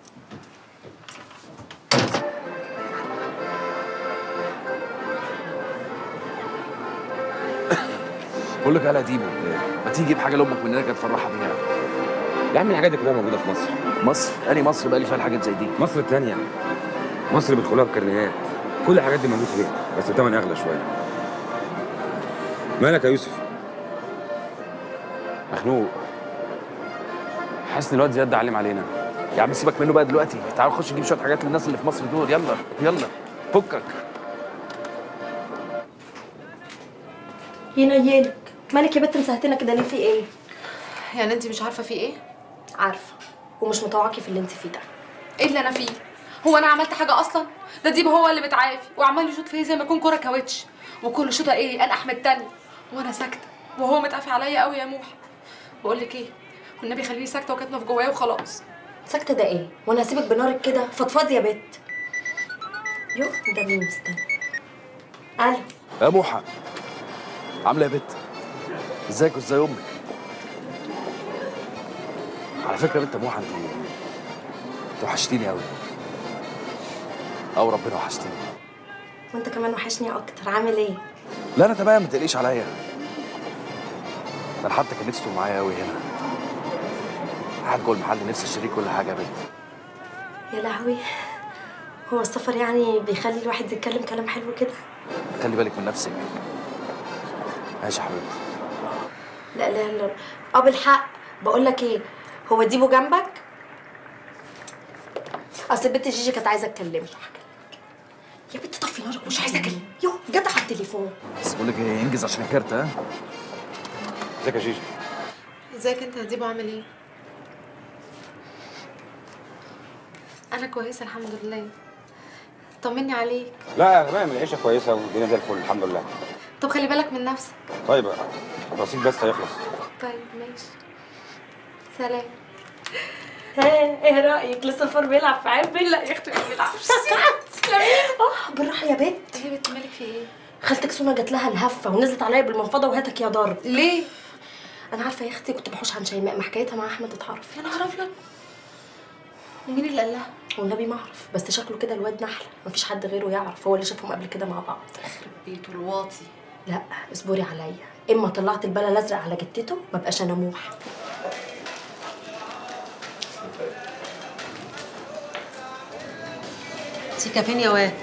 بقول لك يا ديبو ما تيجي تجيب حاجه لامك مننا كانت تفرحها بيها يا عم الحاجات دي كلها موجوده في مصر مصر انهي مصر بقى اللي فيها الحاجات زي دي مصر الثانيه مصر بيدخلوها بكرنيهات كل الحاجات دي موجود فيها بس الثمن اغلى شويه مالك يا يوسف مخنوق حاسس ان الواد زياد ده علم علينا يا عم سيبك منه بقى دلوقتي تعال نخش نجيب شويه حاجات للناس اللي في مصر دول يلا يلا فكك ينيلك مالك يا بنت مسهتنا كده ليه في ايه يعني انت مش عارفه في ايه عارفه ومش مطوعاكي في اللي انت فيه ده ايه اللي انا فيه هو انا عملت حاجه اصلا ده ديب هو اللي متعافي وعمال يشوط فيا زي ما يكون كوره كاوتش وكل شوطه ايه انا احمد تاني وانا ساكته وهو متعافي عليا قوي يا موحى بقول لك ايه والنبي خليني ساكته وكاتمه في جوايا وخلاص ساكته ده ايه وانا هسيبك بنارك كده فضفاض يا بت يو ده مين مستني الو يا موحى عامله يا بت ازيك وازاي امك على فكره انت موحى انت انت وحشتيني قوي او ربنا وحشتيني وانت كمان وحشني اكتر عامل ايه لا انا تمام ما تقلقيش عليا انا حتى كان نفسي تبقى معايا قوي هنا قاعد جوه المحل نفسي اشتري كل حاجه يا بنت يا لهوي هو السفر يعني بيخلي الواحد يتكلم كلام حلو كده خلي بالك من نفسك ماشي يا حبيبتي لا لا لا اه بالحق بقول لك ايه هو ديبو جنبك اصل البنت جيجي كانت عايزه اتكلمك يا بنت طفي نارك مش عايزه اكلم يو جدع على التليفون بس بقول لك ايه انجز عشان الكارت ها ازيك يا جيجي ازيك انت يا ديبو عامل ايه انا كويسه الحمد لله طمني عليك لا تمام العيشه كويسه والدنيا زي الفل الحمد لله طب خلي بالك من نفسك طيب الرصيد بس هيخلص طيب ماشي سلام ها ايه رايك لسه الفار بيلعب في عيب لا يا اختي ما بيلعبش تسلمي اه بالراحه يا بت ايه يا بنت مالك في ايه خالتك سونا جات لها الهفه ونزلت عليا بالمنفضه وهاتك يا ضرب ليه انا عارفه يا اختي كنت بحوش عن شيماء ما حكايتها مع احمد اتعرف يا نهار ابيض ومين اللي قال لها والنبي ما اعرف بس شكله كده الواد نحله مفيش حد غيره يعرف هو اللي شافهم قبل كده مع بعض يخرب بيته الواطي لا اصبري عليا اما طلعت البلا الازرق على جتته ما بقاش انا موح سيكا فين يا واد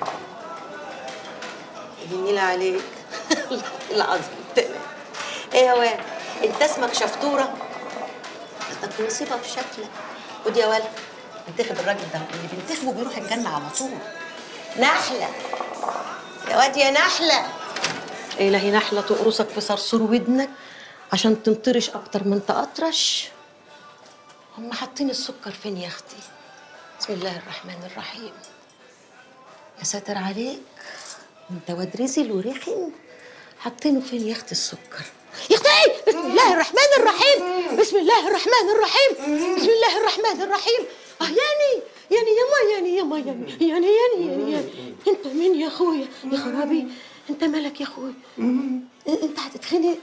جميلة عليك العظيم طلع ايه يا واد انت اسمك شفطورة لك مصيبة في شكلك ودي يا ولد انتخب الراجل ده اللي بينتخبه بيروح الجنة على طول نحلة يا واد يا نحلة إلهي نحلة تقرصك في صرصور ودنك عشان تنطرش أكتر ما أنت أطرش هم حاطين السكر فين يا أختي بسم الله الرحمن الرحيم يا ساتر عليك انت واد رزل ورخم حاطينه فين يا اختي السكر يا اختي ايه بسم الله الرحمن الرحيم بسم الله الرحمن الرحيم بسم الله الرحمن الرحيم اه يعني يعني يما يعني يما يعني يعني يعني يعني, يعني. انت مين يا اخويا يا خرابي انت مالك يا اخويا انت هتتخنق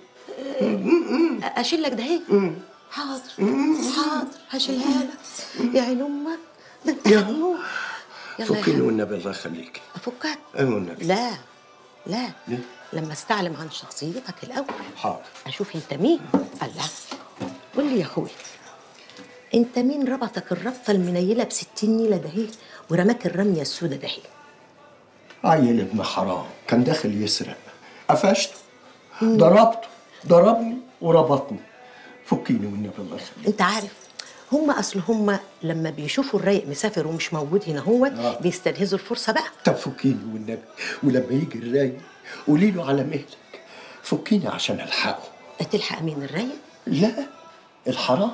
اشيل لك ده اهي حاضر حاضر هشيلها لك يا عين امك ده انت يا هتموت يلا يا فكيني حبيبي. والنبي الله يخليك افكك ايوه والنبي لا لا ليه؟ لما استعلم عن شخصيتك الاول حاضر اشوف انت مين الله قول لي يا اخويا انت مين ربطك الربطه المنيله ب 60 نيله دهي ورماك الرميه السودة دهي عيل ابن حرام كان داخل يسرق قفشته ضربته ضربني وربطني فكيني والنبي الله يخليك انت عارف هم اصل هم لما بيشوفوا الرايق مسافر ومش موجود هنا هو آه. بيستنهزوا الفرصه بقى طب فكيني والنبي ولما يجي الرايق قولي له على مهلك فكيني عشان الحقه تلحق مين الرايق لا الحرام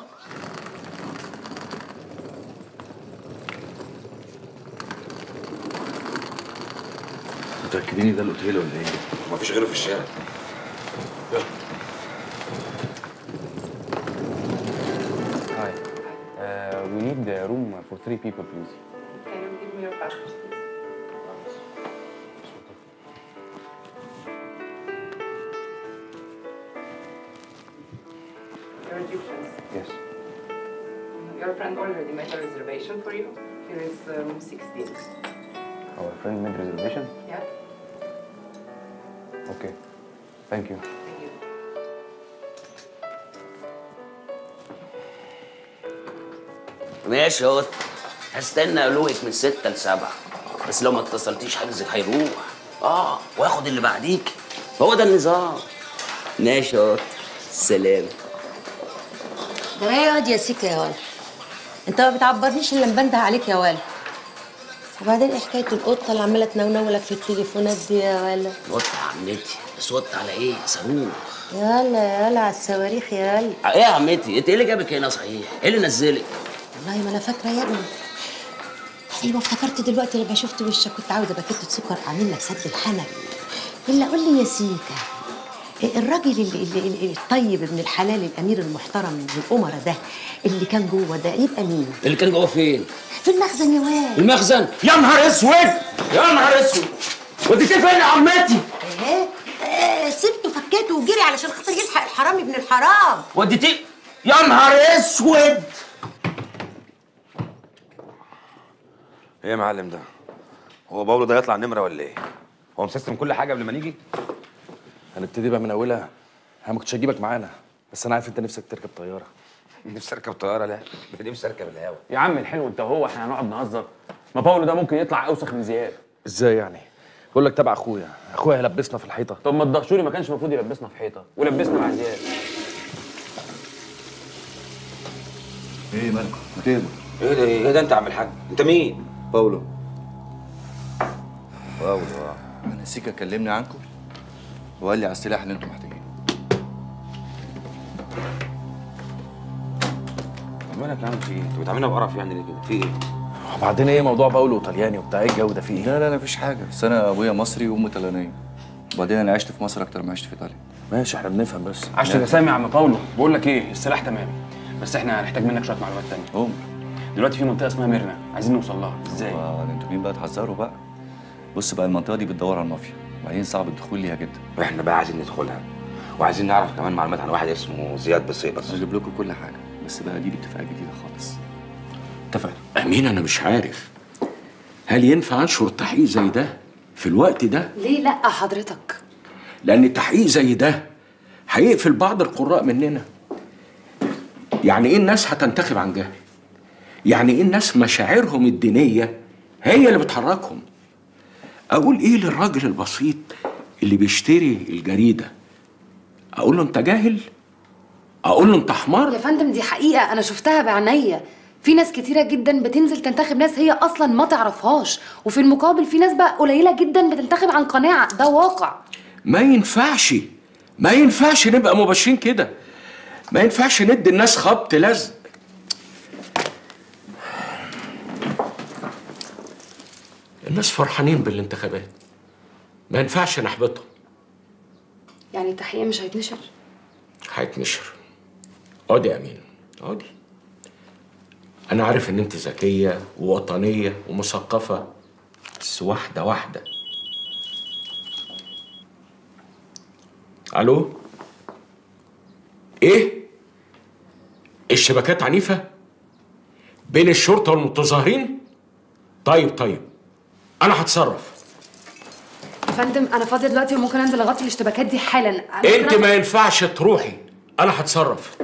متأكدين ده الأوتيل ولا إيه؟ مفيش غيره في الشارع Hi. Uh, we need a room for three people, please. Can you give me your passport, please? You're Egyptians. Yes. Your friend already made a reservation for you. Here is uh, room 16. Our friend made reservation? Yeah? Okay. Thank you. Thank you. ماشي اهو هستنى قلوقك من ستة لسبعة بس لو ما اتصلتيش حجزك هيروح اه واخد اللي بعديك هو ده النظام ماشي اهو سلام ده ايه ياض يا سيكا يا ولد انت ما بتعبرنيش الا مبنده عليك يا ولد وبعدين ايه حكايه القطه اللي عماله تنونولك في التليفونات دي يا ولد وط يا عمتي بس وط على ايه صاروخ يلا يلا على الصواريخ يا ولد ايه يا عمتي انت ايه اللي جابك هنا صحيح ايه اللي نزلك والله ما انا فاكره يا ابني ايوه افتكرت دلوقتي لما شفت وشك كنت عاوزه باكيته سكر اعمل لك سد الحنك الا قول لي يا سيكا إيه الراجل اللي, اللي, اللي الطيب ابن الحلال الامير المحترم من الامراء ده اللي كان جوه ده يبقى مين؟ اللي كان جوه فين في المخزن يا واد المخزن يا نهار اسود يا نهار اسود وديتيه فين يا عمتي ايه إيه، سبته فكيته وجري علشان خاطر يلحق الحرامي ابن الحرام وديتيه يا نهار اسود ايه يا معلم ده هو باولو ده يطلع نمره ولا ايه هو مسيستم كل حاجه قبل ما نيجي هنبتدي بقى من أولها أنا ما كنتش هجيبك معانا بس أنا عارف أنت نفسك تركب طيارة نفسي اركب طياره لا نفسي اركب الهوا يا عم الحلو انت وهو احنا هنقعد نهزر ما باولو ده ممكن يطلع اوسخ من زياد إزاي يعني؟ بقول لك تبع أخويا أخويا هيلبسنا في الحيطة طب ما الدهشوري ما كانش المفروض يلبسنا في حيطه ولبسنا مع زياد ايه مالكم؟ ما تهدوا ايه ده ايه ده انت يا عم الحاج انت مين باولو باولو اه انا سيكا كلمني عنكم وقال لي على السلاح اللي انتم محتاجينه مالك يا عم في ايه انت بتعاملنا بقرف يعني ليه كده في ايه وبعدين إيه موضوع باولو وطلياني وبتاع إيه الجو ده فيه إيه؟ لا لا لا مفيش حاجه بس انا ابويا مصري وامي طليانيه وبعدين انا عشت في مصر اكتر ما عشت في ايطاليا ماشي احنا بنفهم بس عشان يا سامي يا عم باولو بقول لك ايه السلاح تمام بس احنا هنحتاج منك شويه معلومات تانية عمر دلوقتي في منطقه اسمها ميرنا عايزين نوصل لها ازاي آه، ده انتوا مين بقى تهزروا بقى بص بقى المنطقه دي بتدور على المافيا وبعدين صعب الدخول ليها جدا احنا بقى عايزين ندخلها وعايزين نعرف كمان معلومات عن واحد اسمه زياد بصيبس هجيب لكم كل حاجه بس بقى دي باتفاق جديده خالص اتفق أمين أنا مش عارف هل ينفع أنشر تحقيق زي ده في الوقت ده؟ ليه لا حضرتك لأن تحقيق زي ده هيقفل بعض القراء مننا يعني إيه الناس هتنتخب عن جهل؟ يعني إيه الناس مشاعرهم الدينية هي اللي بتحركهم؟ أقول إيه للراجل البسيط اللي بيشتري الجريدة؟ أقول له أنت جاهل؟ أقول له أنت حمار؟ يا فندم دي حقيقة أنا شفتها بعينيا في ناس كتيرة جدا بتنزل تنتخب ناس هي أصلا ما تعرفهاش وفي المقابل في ناس بقى قليلة جدا بتنتخب عن قناعة ده واقع ما ينفعش ما ينفعش نبقى مباشرين كده ما ينفعش ندي الناس خبط لزق الناس فرحانين بالانتخابات ما ينفعش نحبطهم يعني التحقيق مش هيتنشر هيتنشر اقعدي يا امين اقعدي انا عارف ان انت ذكيه ووطنيه ومثقفه بس واحده واحده الو ايه الشبكات عنيفه بين الشرطه والمتظاهرين طيب طيب انا هتصرف يا فندم انا فاضيه دلوقتي وممكن انزل اغطي الاشتباكات دي حالا أنا انت ممكن ما ينفعش تروحي انا هتصرف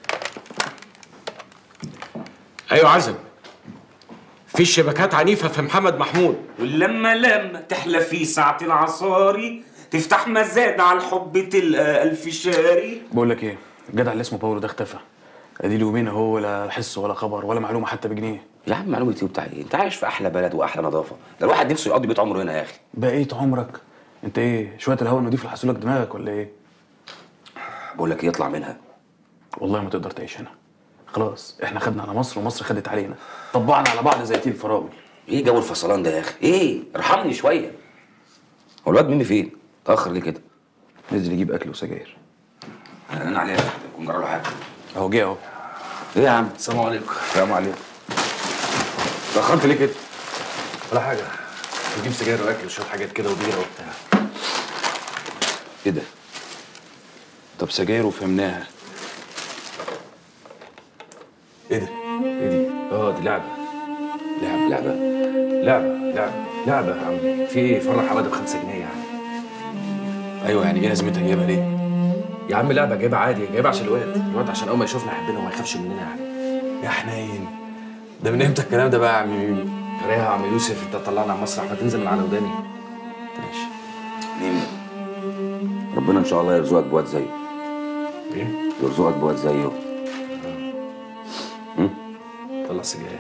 ايوه عزب في شبكات عنيفه في محمد محمود ولما لما تحلى في ساعة العصاري تفتح مزاد على الحب تلقى ألف شاري بقول لك ايه الجدع اللي اسمه باولو ده اختفى ادي له يومين اهو ولا حس ولا خبر ولا معلومه حتى بجنيه يا عم معلومه ايه وبتاع ايه انت عايش في احلى بلد واحلى نظافه ده الواحد نفسه يقضي بيت عمره هنا يا اخي بقيت عمرك انت ايه شويه الهواء النضيف اللي حسولك دماغك ولا ايه بقول لك ايه يطلع منها والله ما تقدر تعيش هنا خلاص احنا خدنا على مصر ومصر خدت علينا طبعنا على بعض زي تيل الفراول ايه جو الفصلان ده يا اخي ايه ارحمني شويه هو الواد ميمي فين اتاخر ليه كده نزل يجيب اكل وسجاير انا عليه يكون جرى له حاجه اهو جه اهو ايه يا عم السلام عليكم السلام عليكم اتاخرت ليه كده ولا حاجه نجيب سجاير واكل وشويه حاجات كده وبيره وبتاع ايه ده طب سجاير وفهمناها ايه ده ايه دي اه دي لعبه لعبه لعبه لعبه لعبه لعبه يا عم في ايه فرح حماده بخمسة جنيه يعني ايوه يعني ايه لازمتها جايبها ليه يا عم لعبه جايبها عادي جايبها عشان الواد الواد عشان اول ما يشوفنا يحبنا وما يخافش مننا يعني يا حنين ده من امتى الكلام ده بقى يا عم ميمي قرايه يا عم يوسف انت طلعنا على المسرح ما تنزل من على وداني ماشي ميمي ربنا ان شاء الله يرزقك بواد زيه ايه يرزقك بواد زيه طلع سجاير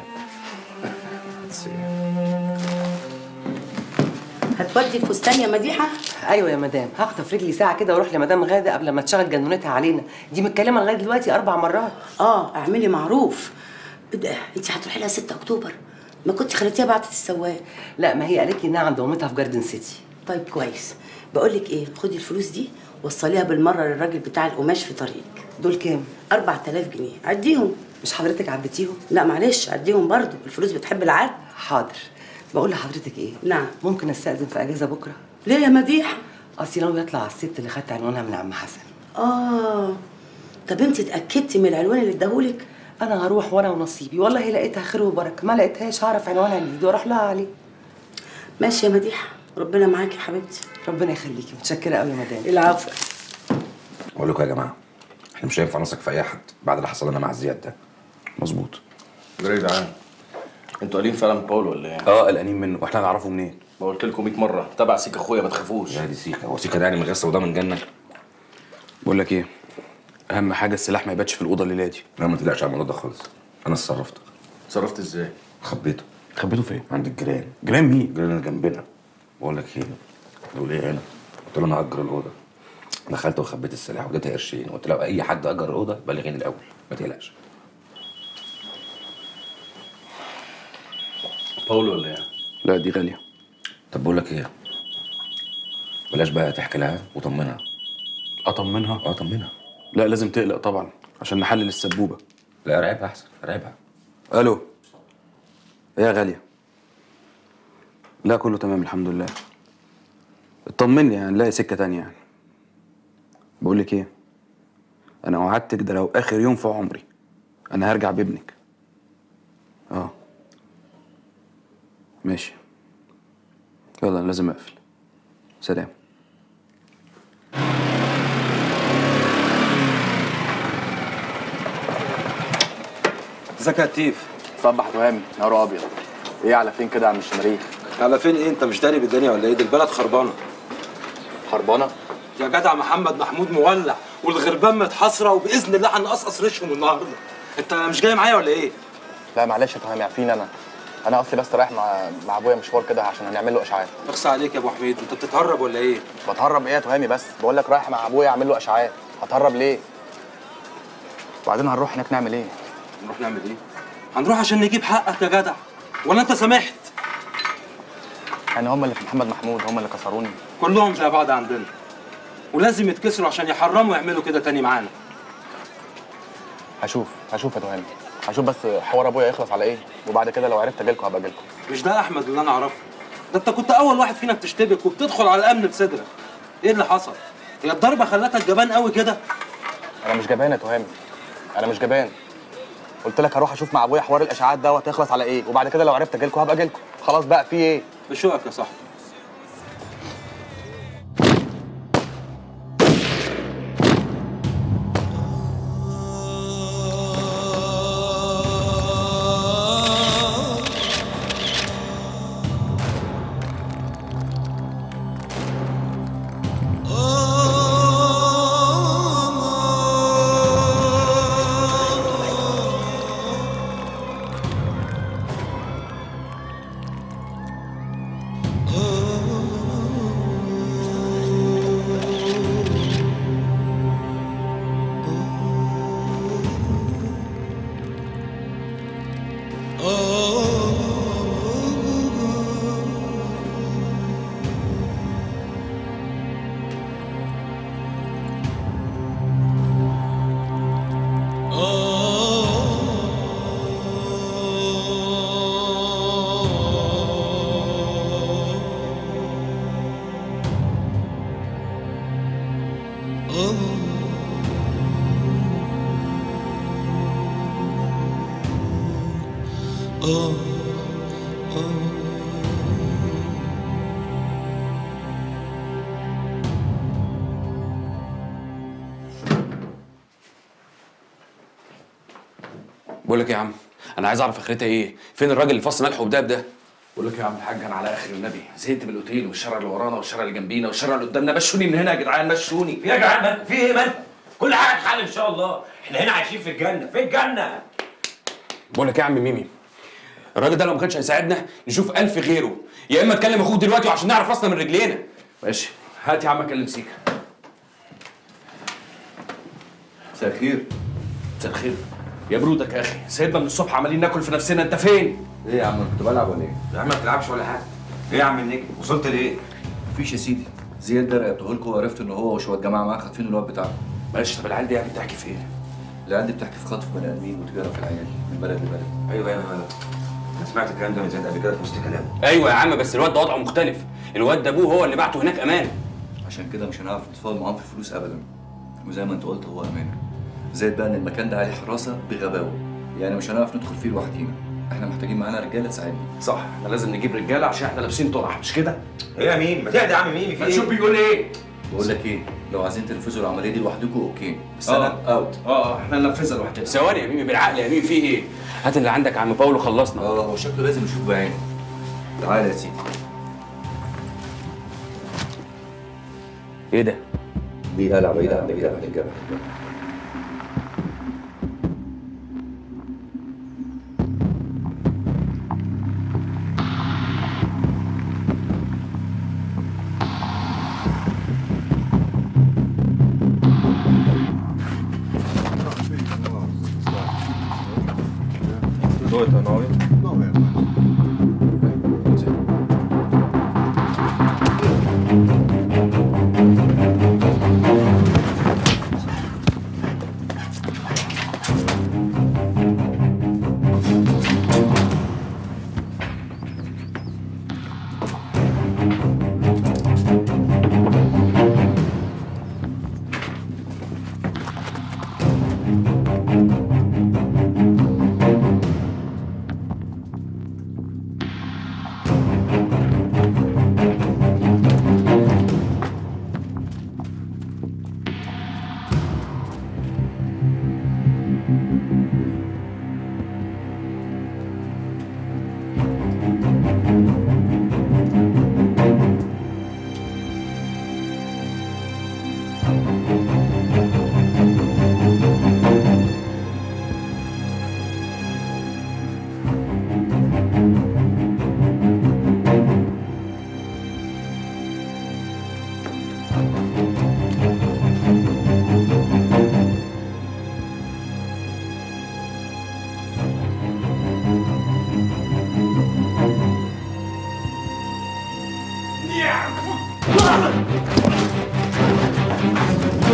هتودي الفستان يا مديحه ايوه يا مدام هخطف رجلي ساعه كده واروح لمدام غاده قبل ما تشغل جنونتها علينا دي متكلمه لغايه دلوقتي اربع مرات اه اعملي معروف إيه ده انت هتروحي لها 6 اكتوبر ما كنت خليتيها بعتت السواق لا ما هي قالت لي انها عند مامتها في جاردن سيتي طيب كويس بقول لك ايه خدي الفلوس دي وصليها بالمره للراجل بتاع القماش في طريقك دول كام 4000 جنيه عديهم مش حضرتك عديتيهم لا معلش عديهم برضو الفلوس بتحب العد حاضر بقول لحضرتك ايه نعم ممكن استاذن في اجازه بكره ليه يا مديحه اصلي ناوي يطلع على الست اللي خدت عنوانها من عم حسن اه طب انت اتاكدتي من العنوان اللي اداهولك انا هروح وانا ونصيبي والله لقيتها خير وبركه ما لقيتهاش هعرف عنوانها الجديد واروح لها عليه ماشي يا مديحه ربنا معاكي يا حبيبتي ربنا يخليكي متشكره قوي يا مدام العفو اقول لكم يا جماعه احنا مش هينفع نثق في اي حد بعد اللي حصل لنا مع زياد ده مظبوط ده يا جدعان انتوا قالين فعلا باول ولا ايه؟ اه قلقانين منه واحنا نعرفه منين ما قلت لكم 100 مره تبع سيكا اخويا ما تخافوش يا دي سيكا هو سيكا ده يعني من غسه وده من جنه بقول لك ايه اهم حاجه السلاح ما يباتش في الاوضه الليله دي لا ما تقلقش على الموضوع ده خالص انا اتصرفت اتصرفت ازاي؟ خبيته خبيته فين عند الجيران جيران مين الجيران اللي جنبنا بقول لك ايه دول ايه هنا قلت له انا هاجر الاوضه دخلت وخبيت السلاح واديتها قرشين وقلت له اي حد اجر الاوضه بلغيني الاول ما تقلقش باول ولا ايه؟ لا دي غاليه طب بقول لك ايه بلاش بقى تحكي لها وطمنها اطمنها اه طمنها لا لازم تقلق طبعا عشان نحلل السبوبه لا راقبها احسن راقبها الو ايه يا غاليه لا كله تمام الحمد لله اطمني يعني نلاقي سكه تانية يعني بقول لك ايه انا وعدتك ده لو اخر يوم في عمري انا هرجع بابنك اه ماشي يلا أنا لازم اقفل سلام ازيك يا لطيف صبح وهامي نهار ابيض ايه على فين كده يا عم الشماريخ على فين ايه انت مش داري بالدنيا ولا ايه دي البلد خربانه خربانه يا جدع محمد محمود مولع والغربان متحصره وباذن الله هنقصقص ريشهم النهارده انت مش جاي معايا ولا ايه لا معلش يا تهامي عارفين انا انا اصلي بس رايح مع مع ابويا مشوار كده عشان هنعمل له اشعاعات اخصى عليك يا ابو حميد انت بتتهرب ولا ايه بتهرب ايه يا تهامي بس بقول لك رايح مع ابويا اعمل له اشعاعات هتهرب ليه وبعدين هنروح هناك نعمل ايه نروح نعمل ايه هنروح عشان نجيب حقك يا جدع ولا انت سامحت يعني هم اللي في محمد محمود هم اللي كسروني كلهم زي بعض عندنا ولازم يتكسروا عشان يحرموا يعملوا كده تاني معانا هشوف هشوف يا تهامي هشوف بس حوار ابويا يخلص على ايه وبعد كده لو عرفت اجيلكم هبقى اجيلكم مش ده احمد اللي انا اعرفه ده انت كنت اول واحد فينا بتشتبك وبتدخل على الامن بصدرك ايه اللي حصل هي الضربه خلتك جبان قوي كده انا مش جبان يا تهامي انا مش جبان قلت لك هروح اشوف مع ابويا حوار الاشاعات دوت هيخلص على ايه وبعد كده لو عرفت اجيلكم هبقى اجيلكم خلاص بقى في ايه بشوقك يا صاحبي بقول لك إيه يا عم انا عايز اعرف اخرتها ايه فين الراجل اللي فص ملح وداب ده بقول لك يا عم الحاج انا على اخر النبي زهقت من الاوتيل والشارع اللي ورانا والشارع اللي جنبينا والشارع اللي قدامنا مشوني من هنا يا جدعان مشوني في يا جدعان مالكم في ايه مالكم كل حاجه هتتحل ان شاء الله احنا هنا عايشين في الجنه في الجنه بقول لك إيه يا عم ميمي الراجل ده لو ما كانش هيساعدنا نشوف ألف غيره يا اما تكلم اخوك دلوقتي عشان نعرف راسنا من رجلينا ماشي هات يا عم اكلم سيكا مساء الخير مساء الخير يا برودك يا اخي سيبنا من الصبح عمالين ناكل في نفسنا انت فين؟ ايه يا عم كنت بلعب ولا ايه؟ يا عم ما بتلعبش ولا حاجه ايه يا عم النجم وصلت لايه؟ مفيش يا سيدي زياد ده رقبته لكم وعرفت ان هو وشويه جماعه معاه خاطفين الواد بتاعه ماشي طب العيال دي يعني بتحكي في ايه؟ العيال دي بتحكي في خطف بني ادمين وتجاره في العيال من بلد لبلد ايوه ايوه ايوه انا سمعت الكلام ده من زياد قبل كده في وسط كلامه ايوه يا عم بس الواد ده وضعه مختلف الواد ده ابوه هو اللي بعته هناك امان عشان كده مش هنعرف نتفاوض معاهم في الفلوس ابدا وزي ما انت قلت هو امان زائد بقى ان المكان ده عليه حراسه بغباوه يعني مش هنعرف ندخل فيه لوحدينا احنا محتاجين معانا رجاله تساعدنا صح احنا لازم نجيب رجاله عشان احنا لابسين طرح مش كده؟ ايه يا ميمي ما تهدى يا عم ميمي في ما ايه؟ تشوف بيقول ايه؟ بقول لك ايه لو عايزين تنفذوا العمليه دي لوحدكم اوكي بس آه. انا اوت اه احنا ننفذها لوحدنا ثواني يا ميمي بالعقل يا ميمي في ايه هات اللي عندك يا عم باولو خلصنا اه هو شكله لازم يشوف بعينه تعالى يا سيدي ايه ده؟ دي قلعه بعيده عن بعيده عن الجبل Dove è nove? Nove.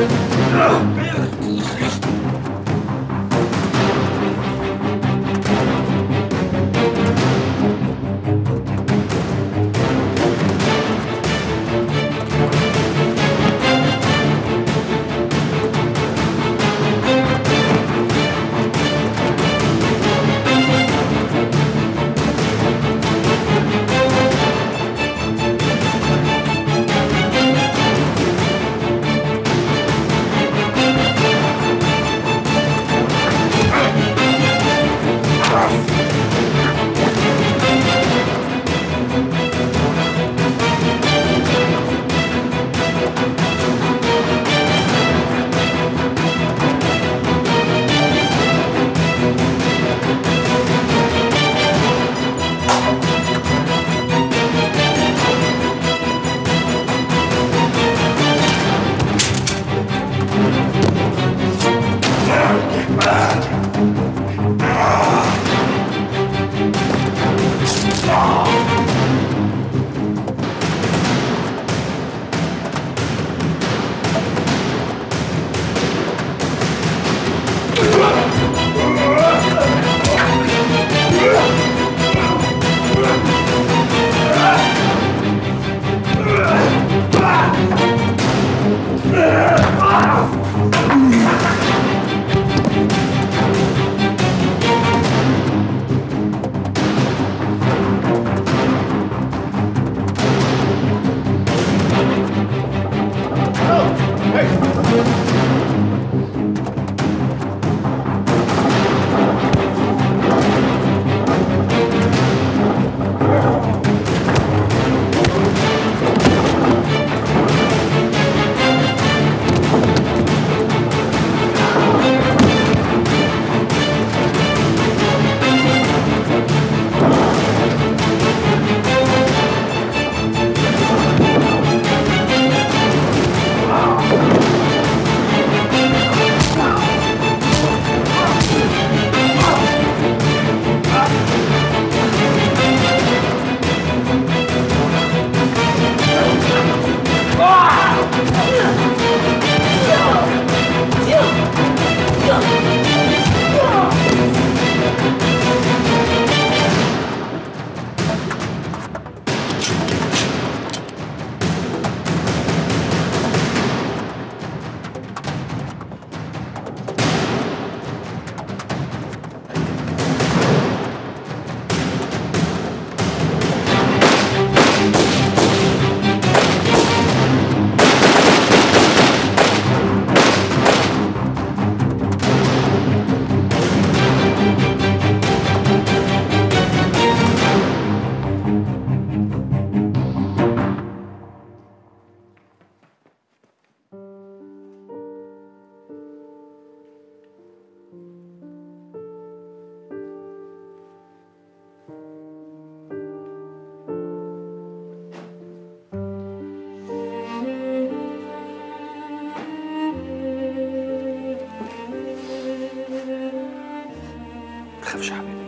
تخافش يا حبيبي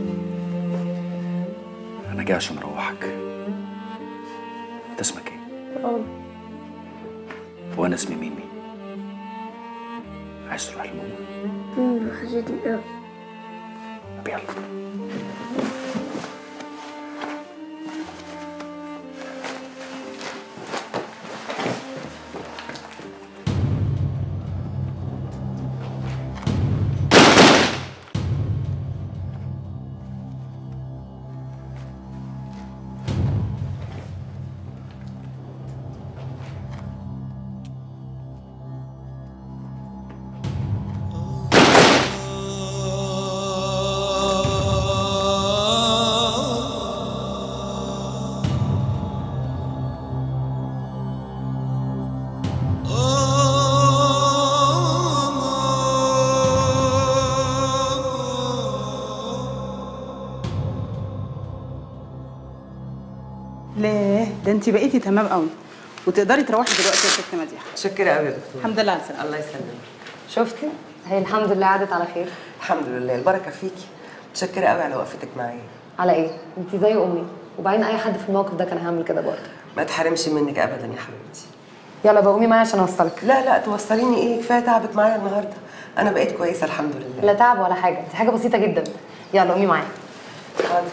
انا جاي عشان اروحك انت اسمك ايه اه وانا اسمي ميمي عايز تروح لماما وحشتني قوي طب يلا لا ده انت بقيتي تمام قوي وتقدري تروحي دلوقتي يا ست مديحه متشكرة قوي يا دكتور الحمد لله على السلامه الله يسلمك شفتي هي الحمد لله عدت على خير الحمد لله البركة فيكي متشكرة قوي على وقفتك معايا على ايه انت زي امي وبعدين اي حد في الموقف ده كان هيعمل كده برضه ما تحرمش منك ابدا يا حبيبتي يلا بقى قومي معايا عشان اوصلك لا لا توصليني ايه كفايه تعبك معايا النهارده انا بقيت كويسه الحمد لله لا تعب ولا حاجه دي حاجه بسيطه جدا يلا قومي معايا حاضر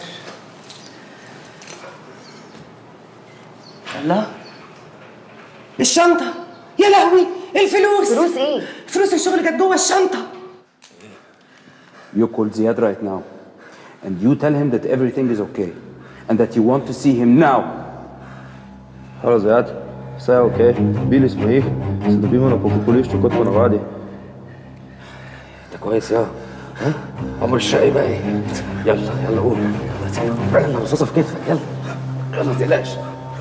الله الشنطه يا لهوي الفلوس فلوس ايه فلوس الشغل كانت جوه الشنطه You call Ziad right now and you tell him that everything is okay and that you want to see him now. Halo Ziad, sve je okej. Bili smo ih, se dobimo na pokupulišću kod ponavadi. انت كويس يا ها عمر الشقي بقى ايه يلا يلا قول يلا رصاصه في كتفك يلا يلا ما تقلقش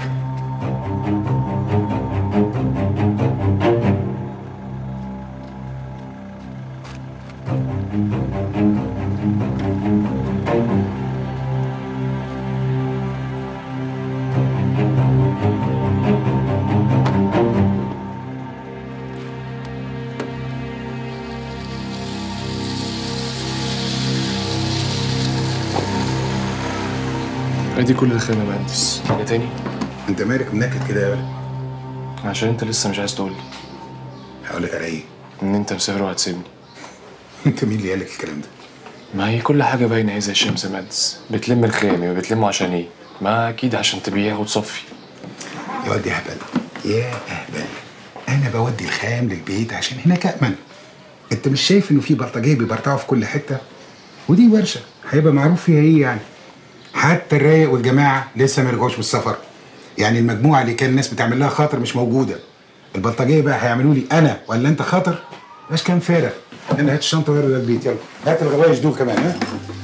ادي كل الخيمه يا مهندس حاجه تاني انت مالك منكد كده يا ولد عشان انت لسه مش عايز تقول لي هقول لك على ايه ان انت مسافر وهتسيبني انت مين اللي قال لك الكلام ده ما هي كل حاجه باينه ايه زي الشمس يا مهندس بتلم الخيم ما بتلمه عشان ايه ما اكيد عشان تبيع وتصفي يا واد يا هبل يا اهبل انا بودي الخام للبيت عشان هناك امن انت مش شايف انه في بلطجيه بيبرطعوا في كل حته ودي ورشه هيبقى معروف فيها ايه يعني حتى الرايق والجماعه لسه ما رجعوش من السفر يعني المجموعه اللي كان الناس بتعمل لها خاطر مش موجوده البلطجيه بقى هيعملوا لي انا ولا انت خاطر مش كان فارغ انا هات الشنطه ويلا البيت يلا هات الغوايش دول كمان ها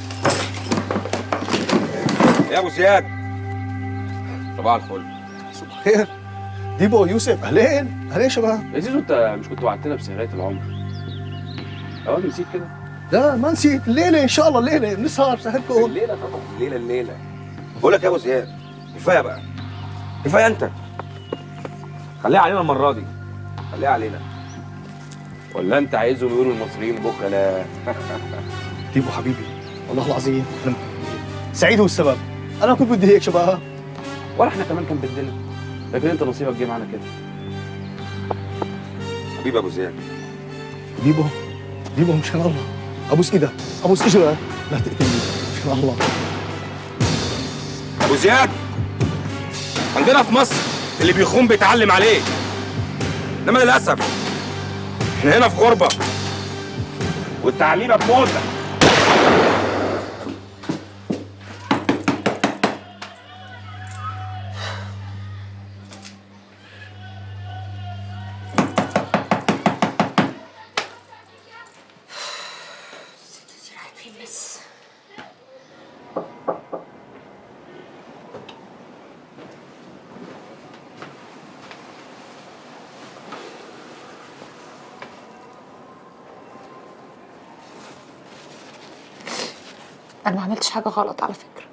يا ابو زياد صباح الفل خير ديبو يوسف اهلين اهلين شباب يا زيزو انت مش كنت وعدتنا بسهرية العمر؟ اه نسيت كده؟ لا ما نسيت الليله ان شاء الله الليله نسهر سهركم الليله طبعا الليله الليله بقول لك يا ابو زياد كفايه بقى كفايه انت خليها علينا المره دي خليها علينا ولا انت عايزهم يقولوا المصريين بخلاء ديبو حبيبي والله العظيم انا سعيد هو السبب انا كنت بدي هيك شباب ولا احنا كمان كان بدنا لكن انت نصيبك جه معانا كده حبيبي ابو زياد ديبو ديبو مشان الله ابوس ايدك ابوس اجرك لا تقتلني مشان الله ابو زياد عندنا في مصر اللي بيخون بيتعلم عليه انما للاسف احنا هنا في غربه والتعليمه بموتة فين بس انا ما عملتش حاجه غلط على فكره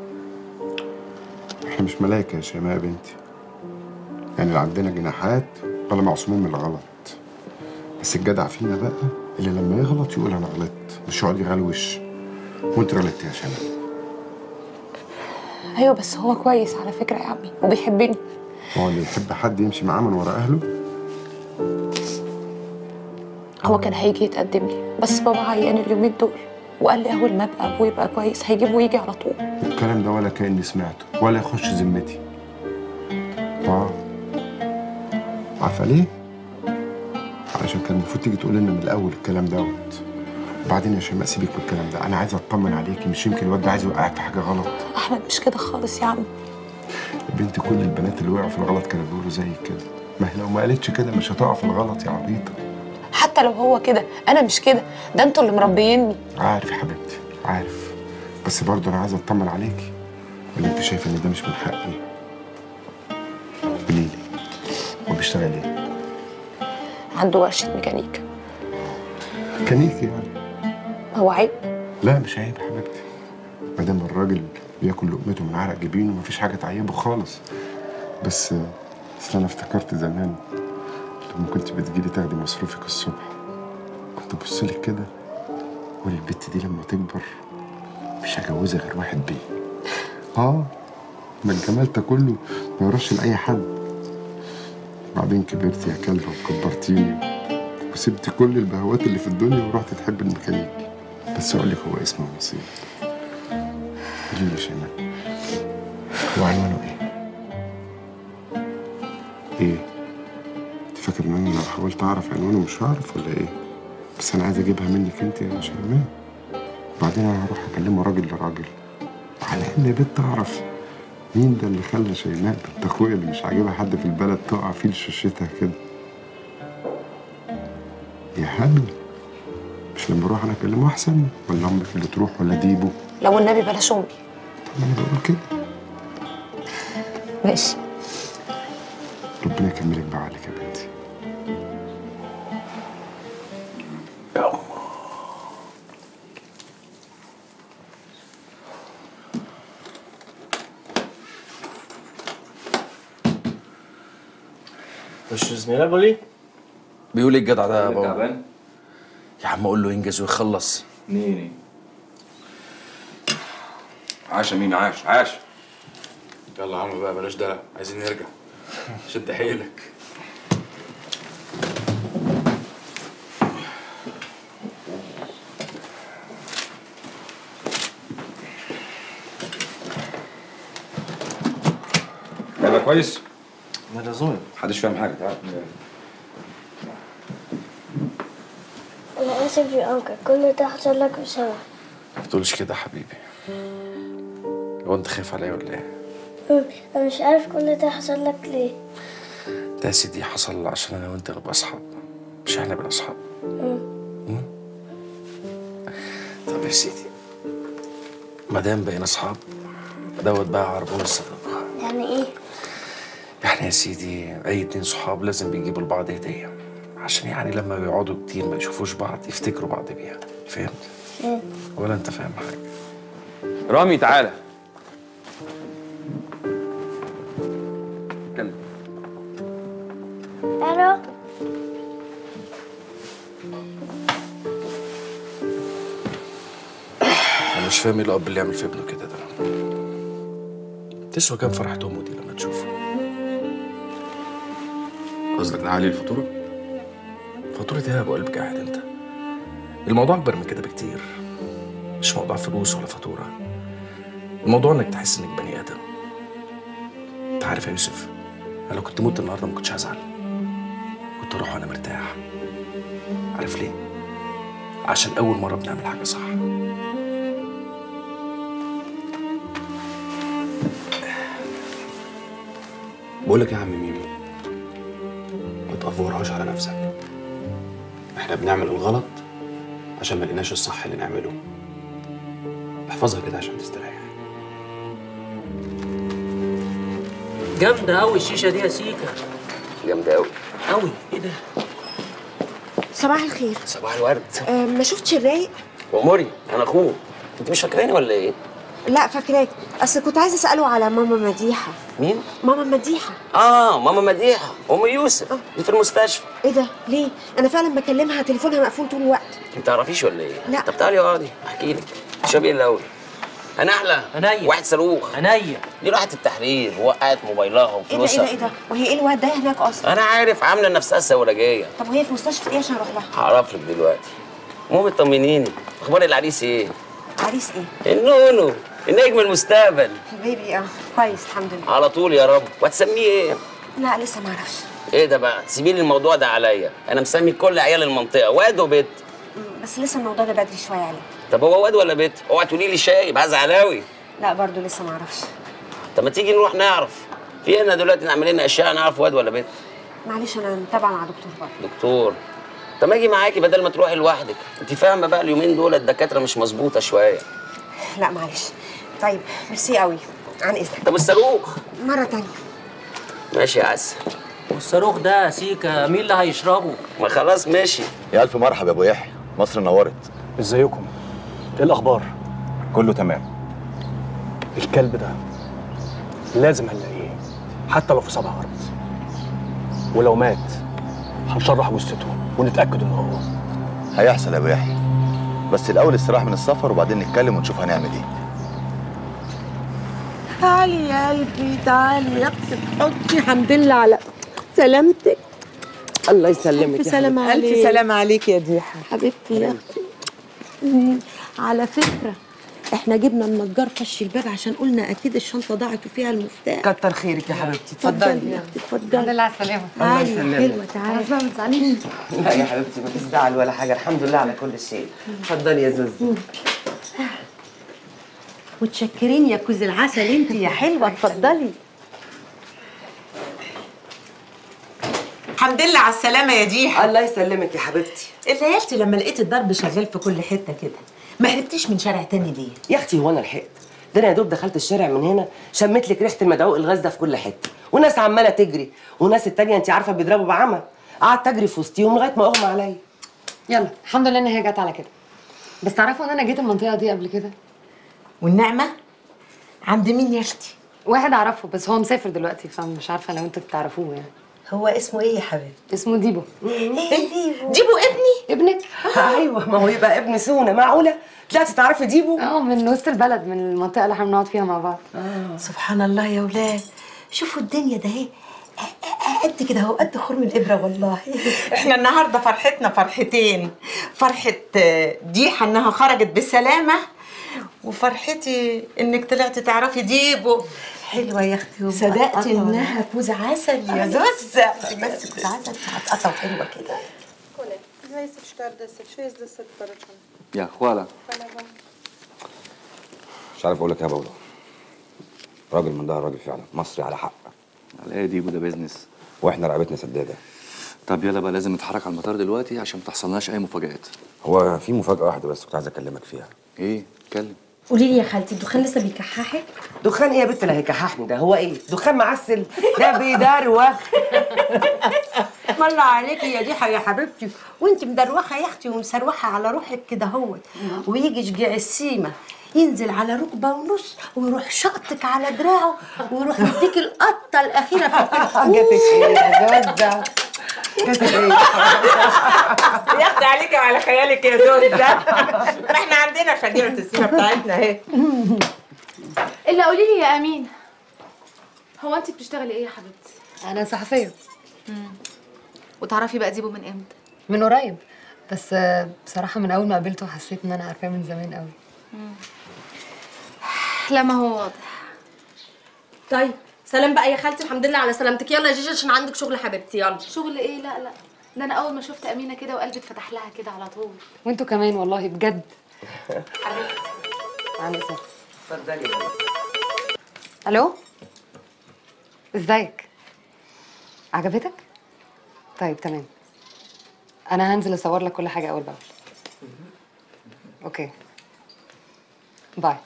احنا مش ملايكة يا شيماء يا بنتي يعني لا عندنا جناحات ولا معصومين من الغلط بس الجدع فينا بقى اللي لما يغلط يقول انا غلطت مش يقعد يغلوش وانت غلطتي يا شيماء ايوه بس هو كويس على فكره يا عمي وبيحبني هو اللي يحب حد يمشي معاه من ورا اهله هو كان هيجي يتقدم لي بس بابا عيان اليومين دول وقال لي اول ما ابقى ابوه يبقى كويس هيجيبه ويجي على طول الكلام ده ولا كاني سمعته ولا يخش ذمتي اه عارفه ليه علشان كان المفروض تيجي تقول لنا من الاول الكلام دوت وبعدين يا شيماء سيبك من الكلام ده انا عايز اطمن عليكي مش يمكن الواد ده عايز يوقعك في حاجه غلط احمد مش كده خالص يا عم يا بنتي كل البنات اللي وقعوا في الغلط كانوا بيقولوا زي كده ما هي لو ما قالتش كده مش هتقع في الغلط يا عبيطه حتى لو هو كده انا مش كده ده انتوا اللي مربيني عارف يا حبيبتي عارف بس برضه انا عايز اطمن عليكي ولا انت شايفه ان ده مش من حقي قولي لي هو بيشتغل ايه عنده ورشه ميكانيكا ميكانيكي يعني هو عيب لا مش عيب يا حبيبتي ما دام الراجل بياكل لقمته من عرق جبينه مفيش حاجه تعيبه خالص بس اصل انا افتكرت زمان لما كنت بتجيلي تاخدي مصروفك الصبح كنت ابص لك كده اقول البت دي لما تكبر مش هجوزها غير واحد بيه اه ما الجمال ده كله ما يروحش لاي حد بعدين كبرت يا كلبة وكبرتيني وسبت كل البهوات اللي في الدنيا ورحت تحب الميكانيكي بس أقول لك هو اسمه نصيب قولي لي يا شيماء هو عنوانه ايه؟ ايه؟ انت فاكر ان انا لو حاولت اعرف عنوانه مش هعرف ولا ايه؟ بس انا عايز اجيبها منك انت يا شيماء بعدين انا هروح اكلمه راجل لراجل على ان بنت اعرف مين ده اللي خلى شيماء بنت اخويا اللي مش عاجبها حد في البلد تقع فيه لشوشتها كده يا هبل مش لما اروح انا اكلمه احسن ولا امك اللي تروح ولا ديبو لو النبي بلاش امي طب انا بقول كده ماشي ربنا يكملك بعقلك يا بنتي مش زميلة بولي بيقول ايه الجدع ده يا تعبان؟ بابا يا عم اقول له ينجز ويخلص نيني عاش يا مين عاش عاش يلا يا عم بقى بلاش دلع عايزين نرجع شد حيلك يلا كويس ما ده زوين محدش فاهم حاجه تعال أنا آسف يا أنكل كل ده حصل لك بسبب ما تقولش كده يا حبيبي هو انت خايف عليا ولا ايه؟ مم، أنا مش عارف كل ده حصل لك ليه ده يا سيدي حصل عشان انا وانت نبقى اصحاب مش احنا بنبقى اصحاب مم. طب يا سيدي ما دام بقينا اصحاب دوت بقى عربون الصداقه يعني إيه؟ يعني يا سيدي اي اتنين صحاب لازم بيجيبوا لبعض هديه عشان يعني لما بيقعدوا كتير ما يشوفوش بعض يفتكروا بعض بيها فهمت مم. ولا انت فاهم حاجه رامي تعالى كمل ألو انا مش فاهم ايه الاب اللي يعمل في ابنه كده ده تسوى كام فرحة امه دي لما تشوفه قصدك نعلي الفاتوره فاتورة ايه يا ابو قلب قاعد انت الموضوع اكبر من كده بكتير مش موضوع فلوس ولا فاتورة الموضوع انك تحس انك بني ادم انت عارف يا يوسف انا لو كنت مت النهارده ما كنتش هزعل كنت اروح وانا مرتاح عارف ليه عشان اول مره بنعمل حاجه صح بقول لك يا عم ميمي ما تأفورهاش على نفسك احنا بنعمل الغلط عشان ما لقيناش الصح اللي نعمله احفظها كده عشان تستريح جامدة أوي الشيشة دي يا سيكا جامدة أوي أوي إيه ده؟ صباح الخير صباح الورد أه ما شفتش الرايق وموري أنا أخوه أنت مش فاكراني ولا إيه؟ لا فاكراك اصل كنت عايزه اساله على ماما مديحه مين؟ ماما مديحه آه ماما مديحة أم يوسف دي في المستشفى ايه ده ليه انا فعلا بكلمها تليفونها مقفول طول الوقت أنت تعرفيش ولا إيه؟ لا. طب تعالي اقعدي أحكي لك تشربي إيه الأول؟ أنا أحلى عينيا واحد صاروخ عينيا دي راحت التحرير ووقعت موبايلها ايه ده ايه وفلوسها ده ايه ده وهي ايه الواد ده هناك اصلا أنا عارف عاملة نفسها سولاجية طب وهي في مستشفى ايه عشان اروح لها هعرف لك دلوقتي المهم طمنيني أخبار العريس إيه؟ عريس ايه النونو النجم المستقبل بيبي اه كويس الحمد لله على طول يا رب وهتسميه ايه؟ لا لسه ما اعرفش ايه ده بقى؟ سيبي لي الموضوع ده عليا، انا مسمي كل عيال المنطقه واد وبنت، مم، بس لسه الموضوع ده بدري شويه عليه طب هو واد ولا بنت؟ اوعى تقولي لي شايب هزعل قوي، لا برضو لسه ما اعرفش طب ما تيجي نروح نعرف، في هنا دلوقتي نعمل لنا اشعه نعرف واد ولا بنت، معلش انا متابعه مع دكتور برضه دكتور طب ما اجي معاكي بدل ما تروحي لوحدك، انت فاهمه بقى اليومين دول الدكاتره مش مظبوطه شويه، لا معلش طيب ميرسي قوي عن اذنك طب الصاروخ مره تانية ماشي يا عسل والصاروخ ده يا سيكا مين اللي هيشربه؟ ما خلاص ماشي يا الف مرحبا يا ابو يحيى مصر نورت ازيكم ايه الاخبار كله تمام الكلب ده لازم هنلاقيه حتى لو في سبع ارض ولو مات هنشرح جثته ونتاكد ان هو هيحصل يا ابو يحيى بس الاول استراحه من السفر وبعدين نتكلم ونشوف هنعمل ايه تعالي يا قلبي تعالي يا اختي في حضني الحمد لله على سلامتك الله يسلمك ألف يا سلامة حبيبتي. عليك. ألف سلامة عليك يا ديحة حبيبتي يا اختي مم. على فكره احنا جبنا النجار فش الباب عشان قلنا اكيد الشنطه ضاعت وفيها المفتاح كتر خيرك يا حبيبتي اتفضلي اتفضلي يا اختي اتفضلي الحمد لله على السلامه الله تعالي يسلمك. حلوه تعالي ما تزعليش لا يا حبيبتي ما تزعل ولا حاجة الحمد لله على كل شيء اتفضلي يا زوزو متشكرين يا كوز العسل انت يا حلوه اتفضلي الحمد لله على السلامة يا ديحة الله يسلمك يا حبيبتي الليالتي لما لقيت الضرب شغال في كل حتة كده ما هربتيش من شارع تاني ليه؟ يا اختي هو انا لحقت ده انا يا دوب دخلت الشارع من هنا شميت لك ريحه المدعوق الغاز ده في كل حته وناس عماله تجري وناس التانيه انت عارفه بيضربوا بعمى قعدت اجري في وسطيهم لغايه ما اغمى عليا يلا الحمد لله ان هي جت على كده بس تعرفوا ان انا جيت المنطقه دي قبل كده والنعمه عند مين يا اختي واحد اعرفه بس هو مسافر دلوقتي فمش عارفه لو انتوا تعرفوه يعني هو اسمه ايه يا حبيبتي اسمه ديبو ديبو ابني ابنك ايوه ما هو يبقى ابن سونا معقوله طلعتي تعرفي ديبو اه من وسط البلد من المنطقه اللي احنا بنقعد فيها مع بعض سبحان الله يا ولاد شوفوا الدنيا ده اهي قد كده اهو قد خرم الابره والله احنا النهارده فرحتنا فرحتين فرحه آه، ديحه انها خرجت بالسلامه وفرحتي انك طلعتي تعرفي ديبو حلوه يا اختي صدقتي انها كوز عسل يا زوزه بس كوز عسل هتقطع حلوه كده يا خوالا مش عارف اقول لك ايه يا بابا راجل من ده راجل فعلا مصري على حق على ايه دي وده بيزنس واحنا رقبتنا سداده طب يلا بقى لازم نتحرك على المطار دلوقتي عشان ما تحصلناش اي مفاجآت هو في مفاجاه واحده بس كنت عايز اكلمك فيها ايه اتكلم قولي لي يا خالتي الدخان لسه بيكححك دخان ايه يا بنت اللي هيكححني ده هو ايه دخان معسل ده بيدروخ الله عليكي يا ديحه يا حبيبتي وانت مدروخه يا اختي ومسروحه على روحك كده اهوت ويجي شجاع السيمه ينزل على ركبه ونص ويروح شقطك على دراعه ويروح يديك القطه الاخيره في جاتك ايه يا زوزه جاتك ايه يا اختي عليكي وعلى خيالك يا زوزه ما احنا عندنا شجيره السيره بتاعتنا اهي الا قولي لي يا امين هو انت بتشتغلي ايه يا حبيبتي انا صحفيه وتعرفي بقى ديبو من امتى من قريب بس آه، بصراحه من اول ما قابلته حسيت ان انا عارفاه من زمان قوي لا ما هو واضح طيب سلام بقى يا خالتي الحمد لله على سلامتك يلا يا جيجي عشان عندك شغل حبيبتي يلا شغل ايه لا لا ده انا اول ما شفت امينه كده وقلبي اتفتح لها كده على طول وانتوا كمان والله بجد حبيبتي عامل ازاي اتفضلي الو ازيك عجبتك طيب تمام انا هنزل اصور لك كل حاجه اول باول اوكي باي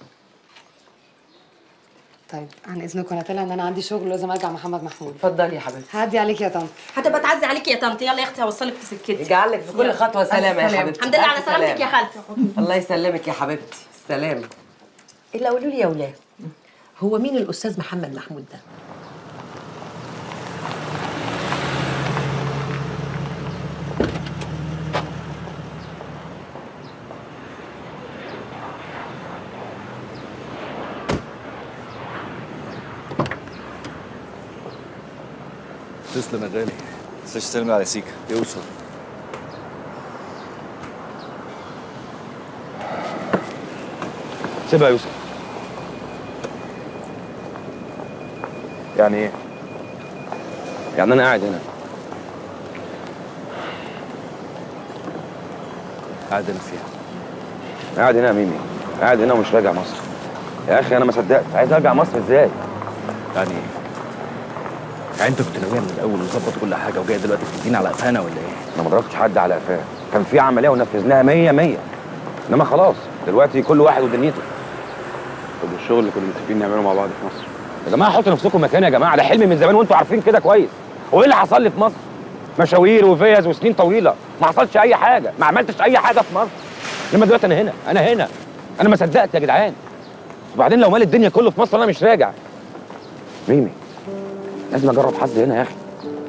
طيب عن اذنكم انا طلع ان انا عندي شغل لازم ارجع محمد محمود اتفضلي يا حبيبتي هعدي عليك يا طنط هتبقى تعدي عليكي يا طنط يلا يا اختي هوصلك في سكتي يجعلك في كل خطوه سلامه يا حبيبتي الحمد لله على ألف سلامتك يا سلامة. خالتي الله يسلمك يا حبيبتي السلام الا قولوا لي يا ولاد هو مين الاستاذ محمد محمود ده تسلم يا غالي تسلم تسلمي على سيكا يوصل سيبها يا يوسف يعني ايه؟ يعني انا قاعد هنا قاعد هنا فيها قاعد هنا يا ميمي قاعد هنا ومش راجع مصر يا اخي انا ما صدقت عايز ارجع مصر ازاي يعني ايه؟ يعني انت كنت ناويها من الاول وظبط كل حاجه وجاي دلوقتي بتدينا على قفانا ولا ايه؟ انا ما ضربتش حد على قفاه كان في عمليه ونفذناها 100 100 انما خلاص دلوقتي كل واحد ودنيته طب والشغل اللي كنا متفقين نعمله مع بعض في مصر يا جماعه حطوا نفسكم مكاني يا جماعه ده حلمي من زمان وانتوا عارفين كده كويس هو ايه اللي حصل لي في مصر مشاوير وفيز وسنين طويله ما حصلش اي حاجه ما عملتش اي حاجه في مصر انما دلوقتي انا هنا انا هنا انا ما صدقت يا جدعان وبعدين لو مال الدنيا كله في مصر انا مش راجع ميمي لازم اجرب حظي هنا يا اخي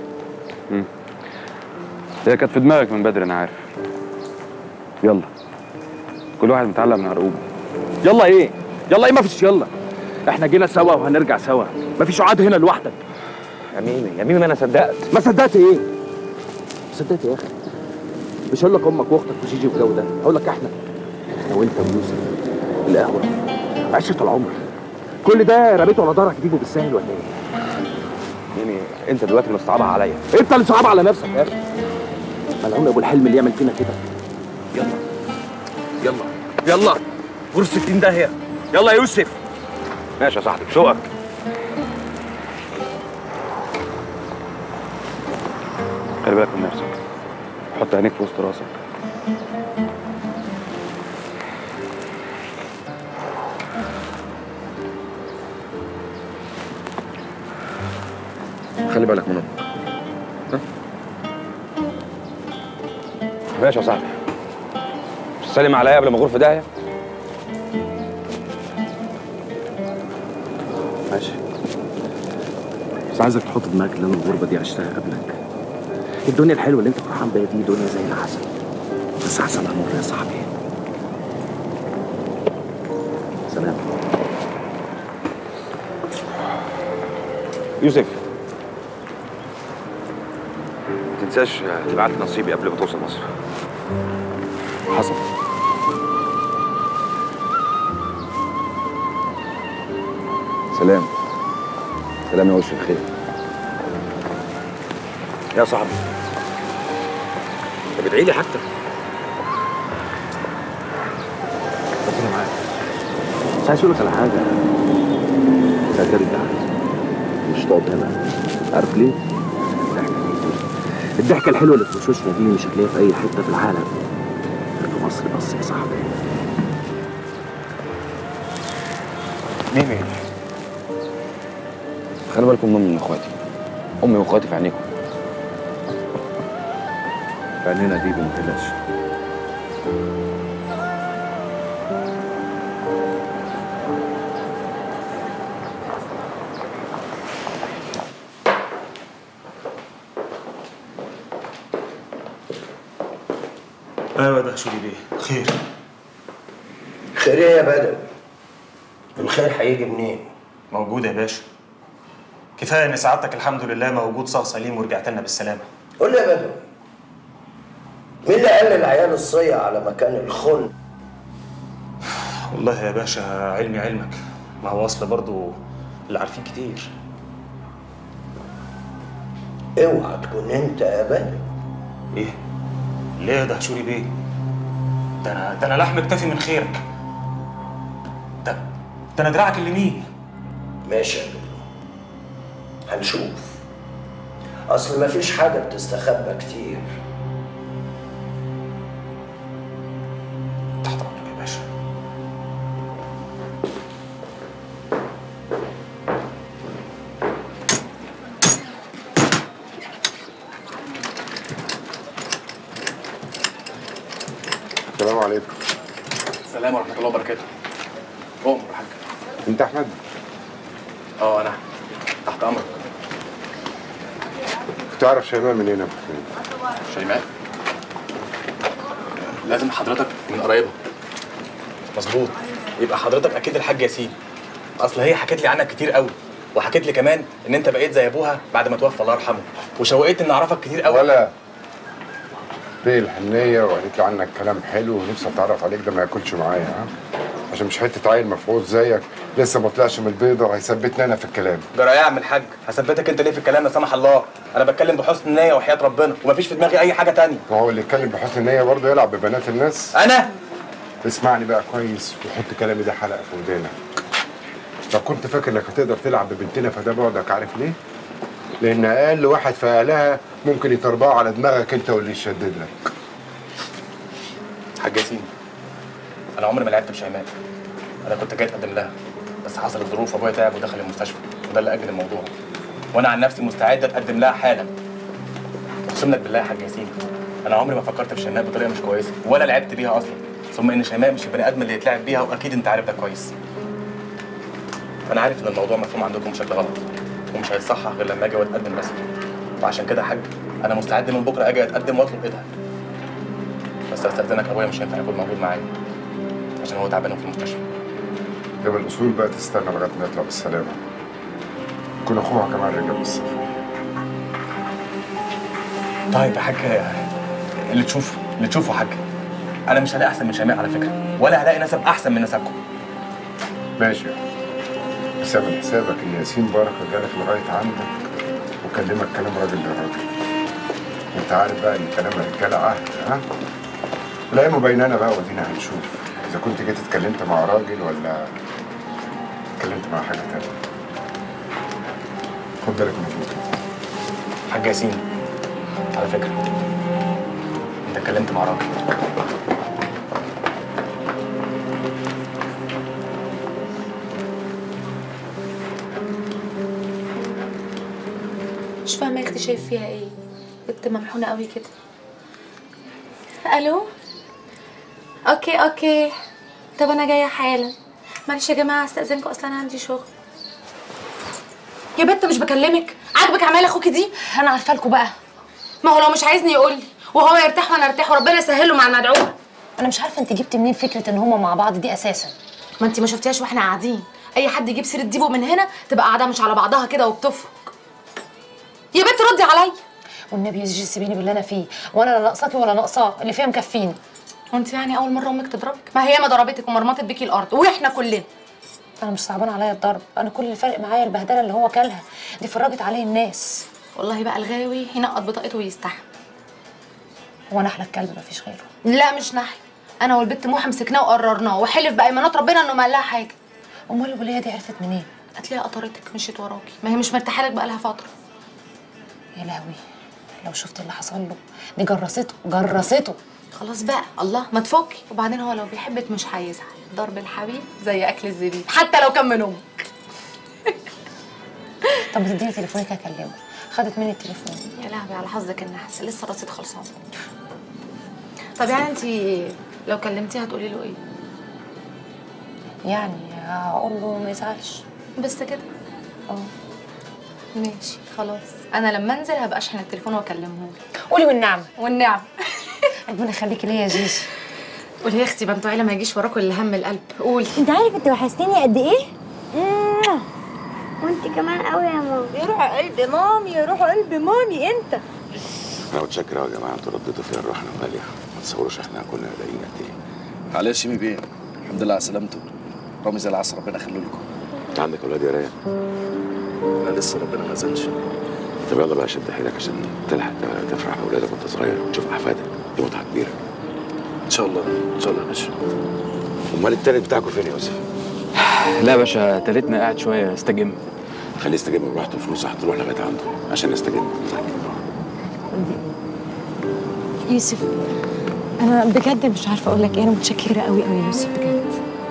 هي كانت في دماغك من بدري انا عارف يلا كل واحد متعلق من عرقوبه يلا ايه يلا ايه ما فيش يلا احنا جينا سوا وهنرجع سوا ما فيش عاد هنا لوحدك يا ميمي يا ميمي ما انا صدقت ما صدقت ايه صدقت يا اخي مش هقول لك امك واختك وجيجي والجو ده هقول لك احنا احنا وانت ويوسف القهوه عشره العمر كل ده رميته على ظهرك تجيبه بالسهل ولا ايه؟ ميمي انت دلوقتي اللي مصعبها عليا انت اللي صعبها على نفسك يا اخي ملعون ابو الحلم اللي يعمل فينا كده يلا يلا يلا غور 60 داهيه يلا يا يوسف ماشي يا صاحبي شوقك خلي بالك من نفسك حط عينيك في وسط راسك خلي بالك من امك ها؟ ماشي يا صاحبي سلم عليا قبل ما اغور في داهيه ماشي بس عايزك تحط في دماغك ان انا الغربه دي عشتها قبلك الدنيا الحلوه اللي انت فرحان بيها دي دنيا زي العسل بس عسل امر يا صاحبي سلام يوسف ما تنساش تبعت لي نصيبي قبل ما توصل مصر حصل سلام سلام يا وش الخير يا صاحبي انت بتدعي لي حتى ربنا معاك بس عايز اقول لك على حاجه انت هترجع مش تقعد هنا عارف ليه؟ الضحكه الحلوه اللي في وشوشنا دي مش هتلاقيها في اي حته في العالم غير في مصر بس يا صاحبي ميمي خلي بالكم من امي من اخواتي امي واخواتي في عينيكم في عينينا دي ما تقلقش ايوه ده شو بيه خير خير ايه يا بدوي الخير هيجي منين موجود يا باشا كفايه ان سعادتك الحمد لله موجود صاغ سليم ورجعت لنا بالسلامه قول لي يا بدوي مين اللي قال للعيال الصيع على مكان الخن والله يا باشا علمي علمك ما هو اصل برضو اللي عارفين كتير اوعى تكون انت يا بدوي ايه ليه يا دهشوري بيه ده انا ده انا لحم اكتفي من خيرك ده ده انا دراعك اليمين ماشي يا بدوي هنشوف اصل مفيش حاجه بتستخبى كتير تحت امرك يا باشا السلام عليكم السلام ورحمه الله وبركاته اؤمر يا حاج انت احمد اه انا تحت امرك تعرف شيماء منين يا ابو حسين شيماء لازم حضرتك من قرايبها مظبوط يبقى حضرتك اكيد الحاج ياسين اصل هي حكت لي عنك كتير قوي وحكت لي كمان ان انت بقيت زي ابوها بعد ما توفى الله يرحمه وشوقتني ان اعرفك كتير قوي ولا بيه الحنية وقالت لي عنك كلام حلو ونفسي اتعرف عليك ده ما ياكلش معايا ها عشان مش حتة عيل مفعوص زيك لسه ما طلعش من البيضة وهيثبتني انا في الكلام جرى ايه يا عم الحاج هثبتك انت ليه في الكلام لا سمح الله انا بتكلم بحسن نيه وحياه ربنا ومفيش في دماغي اي حاجه تانية وهو اللي يتكلم بحسن نية برضه يلعب ببنات الناس انا اسمعني بقى كويس وحط كلامي ده حلقة في ودانك لو كنت فاكر انك هتقدر تلعب ببنتنا فده بعدك عارف ليه؟ لان اقل واحد في اهلها ممكن يطربعوا على دماغك انت واللي يشدد لك حاج ياسين انا عمري ما لعبت بشيماء انا كنت جاي اتقدم لها بس حصلت ظروف ابويا تعب ودخل المستشفى وده اللي اجل الموضوع وانا عن نفسي مستعد اتقدم لها حالا اقسم لك بالله يا حاج ياسين انا عمري ما فكرت في شيماء بطريقه مش كويسه ولا لعبت بيها اصلا ثم ان شيماء مش البني ادم اللي يتلعب بيها واكيد انت عارف ده كويس انا عارف ان الموضوع مفهوم عندكم بشكل غلط ومش هيتصحح غير لما اجي واتقدم رسمي وعشان كده يا حاج انا مستعد من بكره اجي اتقدم واطلب ايدها بس استاذنك ابويا مش هينفع يكون موجود معايا عشان هو تعبان في المستشفى يبقى الاصول بقى تستنى لغايه ما يطلع بالسلامه كل اخوها كمان رجع بالسفر طيب يا حاج اللي تشوفه اللي تشوفه يا حاج انا مش هلاقي احسن من شيماء على فكره ولا هلاقي نسب احسن من نسبكم ماشي بس اعمل حسابك ان ياسين بركه جالك لغايه عندك وكلمك كلام راجل لراجل وانت عارف بقى ان كلام الرجاله عهد ها الايام بيننا بقى ودينا هنشوف اذا كنت جيت اتكلمت مع راجل ولا اتكلمت مع حاجه تانية خد بالك من ابوك حاج ياسين على فكره انت اتكلمت مع راجل مش فاهمه يا اختي شايف فيها ايه بنت ممحونه قوي كده الو اوكي اوكي طب انا جايه حالا معلش يا جماعه استاذنكم اصلا انا عندي شغل يا بنت مش بكلمك عاجبك اعمال اخوكي دي انا عارفه لكم بقى ما هو لو مش عايزني يقول لي وهو يرتاح وانا ارتاح وربنا يسهله مع المدعوه انا مش عارفه انت جبتي منين فكره ان هما مع بعض دي اساسا ما انت ما شفتيهاش واحنا قاعدين اي حد يجيب سيره ديبو من هنا تبقى قاعده مش على بعضها كده وبتفرق يا بنت ردي عليا والنبي يا جيجي سيبيني باللي انا فيه وانا لا ناقصاكي ولا ناقصاه اللي فيها مكفيني وانت يعني اول مره امك تضربك ما هي ما ضربتك ومرمطت بيكي الارض واحنا كلنا انا مش صعبان عليا الضرب انا كل اللي فارق معايا البهدله اللي هو كلها دي فرجت عليه الناس والله بقى الغاوي ينقط بطاقته ويستحمل هو نحله الكلب مفيش غيره لا مش نحل انا والبت موحى مسكناه وقررناه وحلف بايمانات ربنا انه ما قال لها حاجه امال الوليه دي عرفت منين هتلاقيها قطرتك مشيت وراكي ما هي مش مرتاحه لك بقى لها فتره يا لهوي لو شفت اللي حصل له دي جرسته جرسته خلاص بقى الله ما تفكي وبعدين هو لو بيحبك مش هيزعل ضرب الحبيب زي اكل الزبيب حتى لو كان من امك طب ما تديني تليفونك اكلمه خدت مني التليفون يا لهوي على حظك النحس لسه الرصيد خلصان طب يعني انت لو كلمتيه هتقولي له ايه يعني هقول له ما يزعلش بس كده اه ماشي خلاص انا لما انزل هبقى اشحن التليفون واكلمه قولي والنعمه والنعم ربنا يخليكي ليا يا جيجي قولي يا اختي بنتو عيله ما يجيش وراكوا الا هم القلب قولي انت عارف انت وحشتني قد ايه؟ مم. وانت كمان قوي يا ماما يروح قلب مامي يروح قلب مامي انت انا متشكر قوي يا جماعه انتوا رديتوا فيا الروح غاليه ما تصوروش احنا كنا قلقانين قد ايه معلش مي بيه الحمد لله على سلامته رامي زي العسل ربنا يخليه لكم انت عندك اولاد يا رايق لا لسه ربنا ما زالش طب يلا بقى شد حيلك عشان تلحق تفرح باولادك وانت صغير وتشوف احفادك دي متعه كبيره ان شاء الله ان شاء الله يا باشا امال التالت بتاعكم فين يا يوسف؟ لا يا باشا تالتنا قاعد شويه استجم خليه يستجم براحته فلوسه هتروح لغايه عنده عشان يستجم يوسف انا بجد مش عارفه اقول لك ايه انا متشكره قوي قوي يا يوسف بجد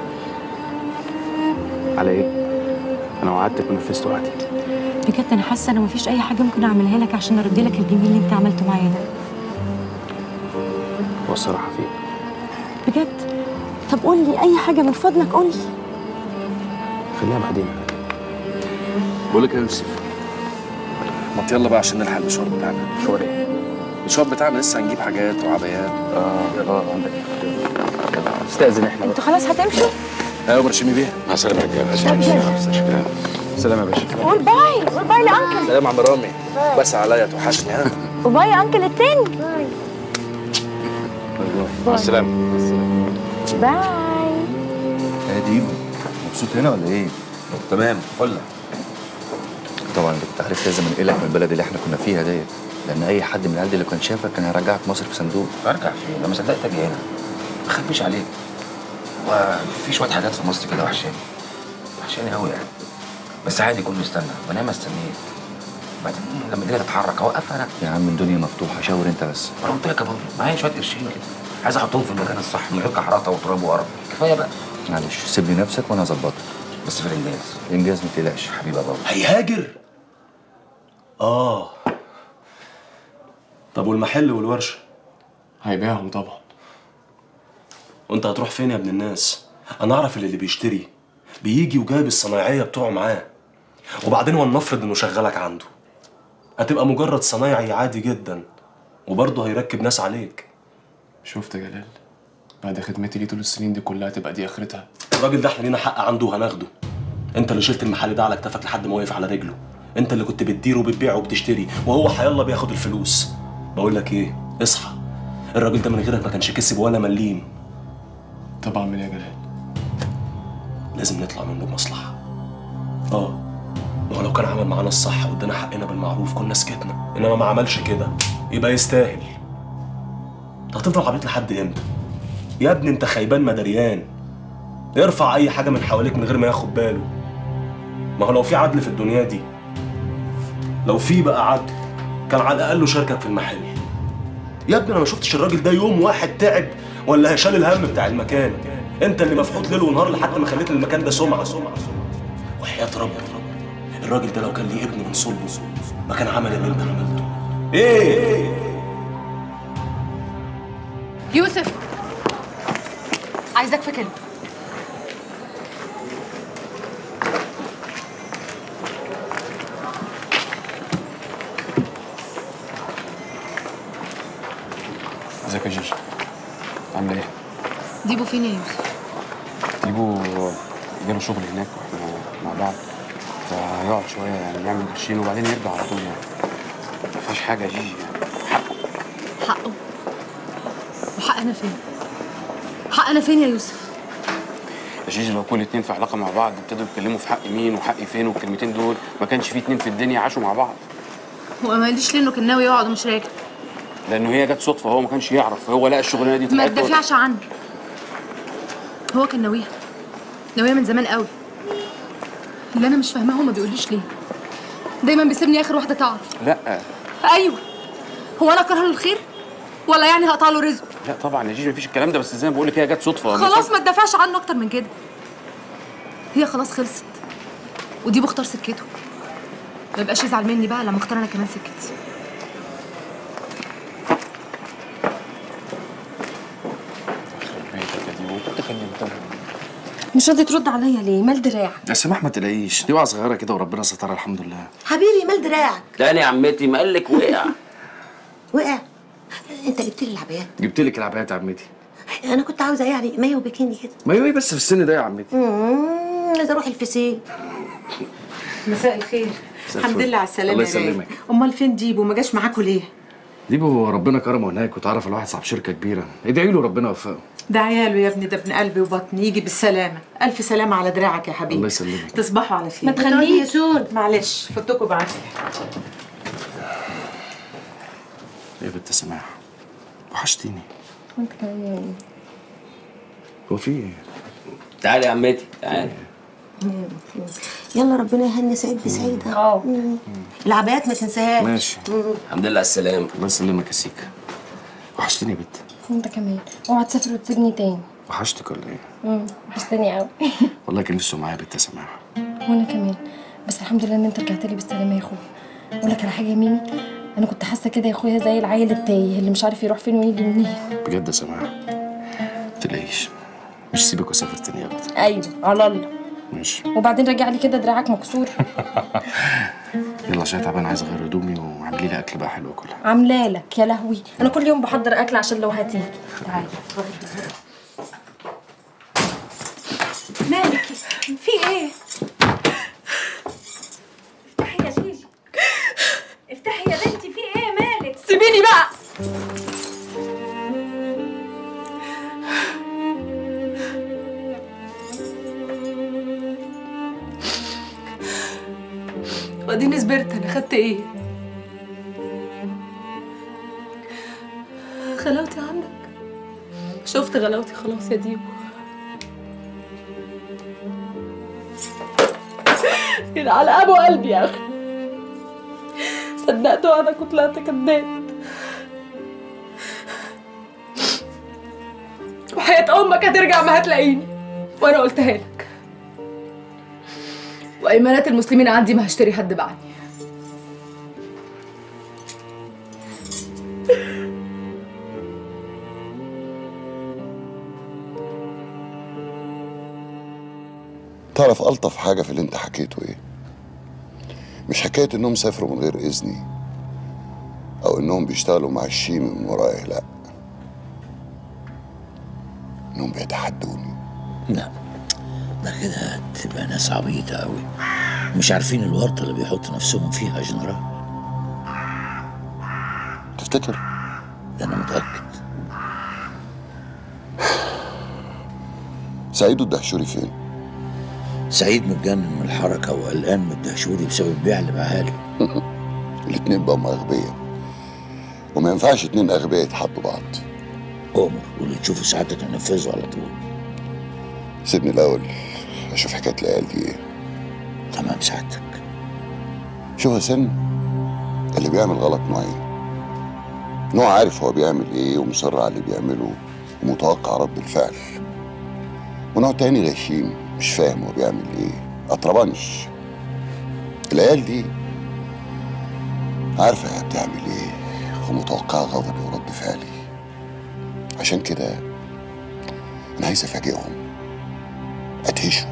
على ايه؟ انا وعدتك ونفذت وعدي بجد انا حاسه ان مفيش اي حاجه ممكن اعملها لك عشان ارد لك الجميل اللي انت عملته معايا ده هو الصراحه فيه بجد طب قول لي اي حاجه من فضلك قول لي خليها بعدين بقول لك يا يوسف ما يلا بقى عشان نلحق المشوار بتاعنا مشوار ايه؟ المشوار بتاعنا لسه هنجيب حاجات وعبايات اه اه عندك استاذن احنا انتوا خلاص هتمشوا ايوه برشمي بيه مع السلامه يا رجاله سلام يا باشا قول باي قول باي لانكل سلام يا عم رامي بس عليا توحشني ها وباي يا انكل التاني مع السلامه باي يا ديبو مبسوط هنا ولا ايه؟ تمام فله طبعا انت كنت عارف لازم انقلك من البلد اللي احنا كنا فيها ديت لان اي حد من العيال دي اللي كان شافك كان هيرجعك مصر في صندوق ارجع فين لما صدقت اجي هنا ما اخبيش عليك وفي شويه حاجات في مصر كده وحشاني وحشاني قوي يعني بس عادي كله استنى بنام استنيت بعدين لما الدنيا تتحرك اوقفها انا يا عم الدنيا مفتوحه شاور انت بس ما انا قلت لك يا بابا معايا شويه قرشين كده عايز احطهم في المكان الصح من غير كحرطه وتراب وقرف كفايه بقى معلش سيب لي نفسك وانا هظبطك بس في الانجاز الانجاز ما تقلقش حبيبي يا بابا هيهاجر اه طب والمحل والورشه هيبيعهم طبعا وانت هتروح فين يا ابن الناس انا اعرف اللي, اللي بيشتري بيجي وجايب الصنايعيه بتوعه معاه وبعدين ولنفرض انه شغلك عنده هتبقى مجرد صنايعي عادي جدا وبرضه هيركب ناس عليك شفت يا جلال بعد خدمتي ليه طول السنين دي كلها تبقى دي اخرتها الراجل ده احنا لينا حق عنده وهناخده انت اللي شلت المحل ده على كتفك لحد ما وقف على رجله انت اللي كنت بتديره وبتبيع وبتشتري وهو حيالله بياخد الفلوس بقول لك ايه اصحى الراجل ده من غيرك ما كانش كسب ولا مليم طب اعمل ايه يا جلال لازم نطلع منه بمصلحه اه ما هو لو كان عمل معانا الصح وادانا حقنا بالمعروف كنا سكتنا انما ما عملش كده يبقى يستاهل انت هتفضل عبيط لحد امتى يا ابني انت خيبان مدريان ارفع اي حاجه من حواليك من غير ما ياخد باله ما هو لو في عدل في الدنيا دي لو في بقى عدل كان على الاقل شاركك في المحل يا ابني انا ما شفتش الراجل ده يوم واحد تعب ولا شال الهم بتاع المكان انت اللي مفحوط ليل ونهار لحد ما خليت المكان ده سمعه سمعه وحياه رب الراجل ده لو كان ليه ابن من صلبه ما كان عمل اللي انت عملته ايه يوسف عايزاك في كلمه ازيك يا جيجي عامله ايه ديبو فين يا يوسف ديبو جاله شغل هناك واحنا مع بعض فهيقعد شويه يعني يعمل قرشين وبعدين يرجع على طول يعني ما فيهاش حاجه يا جيجي يعني حقه وحق انا فين حق انا فين يا يوسف يا جيجي لو كل اتنين في علاقه مع بعض ابتدوا يتكلموا في حق مين وحقي فين والكلمتين دول ما كانش في اتنين في الدنيا عاشوا مع بعض هو ما قاليش ليه انه كان ناوي يقعد ومش راجع لانه هي جت صدفه هو ما كانش يعرف هو لقى الشغلانه دي ما طلعت له- تدافعش عنه هو كان ناويها ناويها من زمان قوي اللي انا مش فاهماه هو ما بيقوليش ليه دايما بيسيبني اخر واحده تعرف لا ايوه هو انا كاره له الخير ولا يعني هقطع له رزقه لا طبعا يا جيجي مفيش الكلام ده بس زي ما بقول لك هي جت صدفه خلاص ما تدافعش عنه اكتر من كده هي خلاص خلصت ودي بختار سكته ما يبقاش يزعل مني بقى لما اختار انا كمان سكتي بيتك يا ديبو كنت كلمتها مش راضي ترد عليا ليه مال دراعك يا سماح ما تلاقيش دي وقعه صغيره كده وربنا سترها الحمد لله حبيبي مال دراعك تاني يا عمتي ما قالك وقع وقع انت جبت لي العبايات جبت لك العبايات يا عمتي انا كنت عاوزه يعني مايو بيكيني كده ما هي بس في السن ده يا عمتي امم عايزه اروح الفسيخ مساء الخير مساء الحمد الفل. لله على السلامه الله يا رايق. يسلمك. امال فين ديبو ما جاش معاكوا ليه ديبو ربنا كرمه هناك وتعرف الواحد صاحب شركه كبيره ادعي له ربنا يوفقه ده عياله يا ابني ده ابن قلبي وبطني يجي بالسلامه الف سلامه على دراعك يا حبيبي الله يسلمك تصبحوا على خير ما تخليه يسود معلش فوتكوا بعافيه يا بنت سماح وحشتيني وانت كمان هو في ايه؟ تعالي يا عمتي تعالي يلا ربنا يهني سعيد بسعيدة اه العبايات ما تنساهاش ماشي مم. الحمد لله على السلامه الله يسلمك يا سيكا وحشتني يا بنت وانت كمان اوعى تسافر وتسيبني تاني وحشتك ولا ايه؟ امم وحشتني قوي والله كان نفسه معايا يا بنت سماح وانا كمان بس الحمد لله ان انت رجعت لي بالسلامه يا اخويا اقول لك على حاجه يا ميمي انا كنت حاسه كده يا اخويا زي العيل التايه اللي مش عارف يروح فين ويجي منين بجد يا سماح ما تلاقيش مش سيبك وسافر تاني يا بنت ايوه على الله ماشي وبعدين رجع لي كده دراعك مكسور يلا عشان تعبان عايز اغير هدومي واعملي لي اكل بقى حلو اكلها عامله لك يا لهوي انا كل يوم بحضر اكل عشان لو هتيجي تعالي مالك في ايه افتحي يا جيجي افتحي يا بنتي في ايه مالك سيبيني بقى واديني صبرت انا خدت ايه غلاوتي عندك شفت غلاوتي خلاص يا ديبو كده على ابو قلبي يا اخي صدقت وعدك وطلعت كداب وحياة امك هترجع ما هتلاقيني وانا قلتها لك وايمانات المسلمين عندي ما هشتري حد بعدي تعرف ألطف حاجة في اللي انت حكيته ايه مش حكاية انهم سافروا من غير اذني او انهم بيشتغلوا مع الشيم من ورايا لا انهم بيتحدوني لا ده كده تبقى ناس عبيطة قوي مش عارفين الورطة اللي بيحط نفسهم فيها يا جنرال تفتكر ده انا متاكد سعيد والدهشوري فين سعيد متجنن من الحركه وقلقان من الدهشوري بسبب البيع اللي باعها له الاتنين بقوا اغبياء وما ينفعش اتنين اغبياء يتحدوا بعض أؤمر واللي تشوفه ساعتك تنفذه على طول سيبني الاول اشوف حكايه العيال دي ايه تمام سعادتك شوف يا سن اللي بيعمل غلط نوعين نوع عارف هو بيعمل ايه ومصر على اللي بيعمله ومتوقع رد الفعل ونوع تاني غشيم مش فاهم هو بيعمل ايه اطربنش العيال دي عارفة هي بتعمل ايه ومتوقعة غضبي ورد فعلي عشان كده انا عايز افاجئهم ادهشهم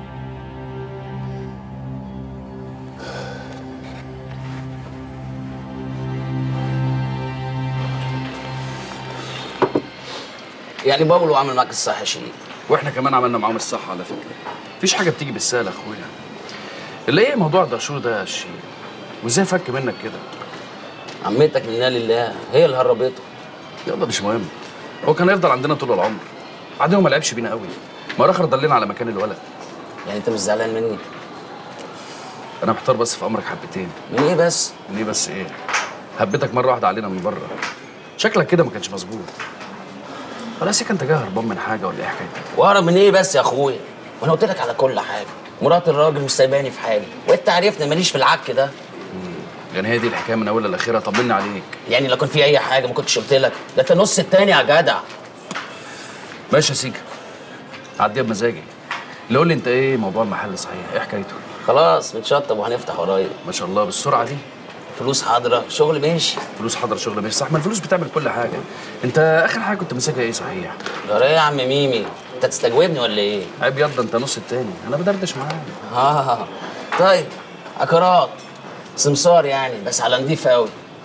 يعني بابلو عمل معاك الصح يا شيخ واحنا كمان عملنا معاهم الصح على فكره مفيش حاجه بتيجي بالسهل يا اخويا اللي ايه موضوع الدهشور ده يا شيخ وازاي فك منك كده عمتك منها لله هي اللي هربته يلا مش مهم هو كان هيفضل عندنا طول العمر بعدين هو ما لعبش بينا قوي ما الاخر ضلنا على مكان الولد يعني انت مش زعلان مني انا محتار بس في امرك حبتين من ايه بس من ايه بس ايه هبتك مره واحده علينا من بره شكلك كده ما كانش مظبوط ولا سيك انت جاي هربان من حاجه ولا ايه حكايتك واهرب من ايه بس يا اخويا وانا قلت لك على كل حاجه مرات الراجل مش سايباني في حالي وانت عارفني ماليش في العك ده يعني هي دي الحكايه من اولها لاخرها طمني عليك يعني لو كان في اي حاجه ما كنتش قلت لك ده انت النص التاني يا جدع ماشي يا سيكا عديها بمزاجي اللي قول لي انت ايه موضوع المحل صحيح ايه حكايته خلاص بنشطب وهنفتح قريب ما شاء الله بالسرعه دي فلوس حاضره شغل ماشي فلوس حاضره شغل ماشي صح ما الفلوس بتعمل كل حاجه انت اخر حاجه كنت ماسكها ايه صحيح جرى ايه يا عم ميمي انت تستجوبني ولا ايه عيب ياض انت نص التاني انا بدردش معاك اه طيب عكرات سمسار يعني بس على نضيف قوي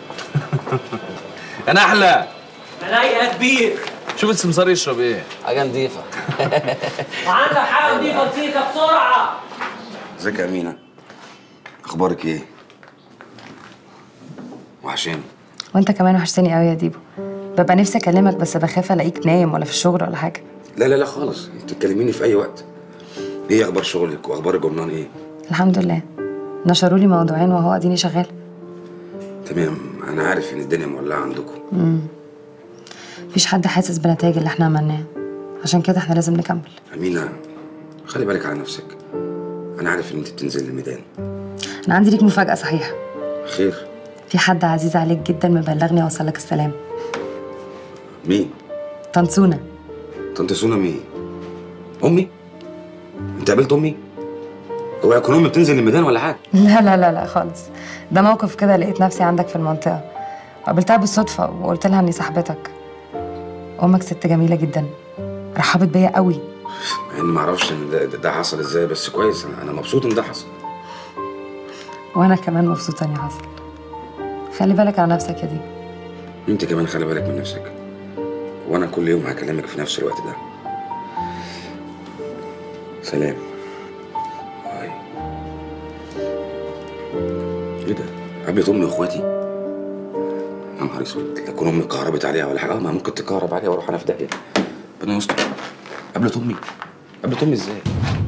انا احلى ملايقه يا كبير شوف السمسار يشرب ايه حاجه نضيفه وعندك حاجه نضيفه نسيتها بسرعه ازيك يا امينه اخبارك ايه وحشاني وانت كمان وحشتني قوي يا ديبو ببقى نفسي اكلمك بس بخاف الاقيك نايم ولا في الشغل ولا حاجه لا لا لا خالص انت تكلميني في اي وقت ايه اخبار شغلك واخبار الجرنان ايه الحمد لله نشروا لي موضوعين وهو اديني شغال تمام انا عارف ان الدنيا مولعه عندكم امم مفيش حد حاسس بنتائج اللي احنا عملناه عشان كده احنا لازم نكمل امينه خلي بالك على نفسك انا عارف ان انت بتنزل الميدان انا عندي ليك مفاجاه صحيحه خير في حد عزيز عليك جدا مبلغني اوصل لك السلام مين طنسونه طنط سونا مين امي انت قابلت امي هو يكون امي بتنزل الميدان ولا حاجه لا لا لا لا خالص ده موقف كده لقيت نفسي عندك في المنطقه قابلتها بالصدفه وقلت لها اني صاحبتك امك ست جميله جدا رحبت بيا قوي مع اني ما اعرفش ان ده, ده, ده حصل ازاي بس كويس انا انا مبسوط ان ده حصل وانا كمان مبسوطه اني حصل خلي بالك على نفسك يا دي انت كمان خلي بالك من نفسك وانا كل يوم هكلمك في نفس الوقت ده سلام باي ايه ده قابلت امي واخواتي يا نهار اسود لا تكون امي كهربت عليها ولا حاجه اه ما ممكن تكهرب عليها واروح انا في داهيه ربنا يستر قابلت امي قابلت امي ازاي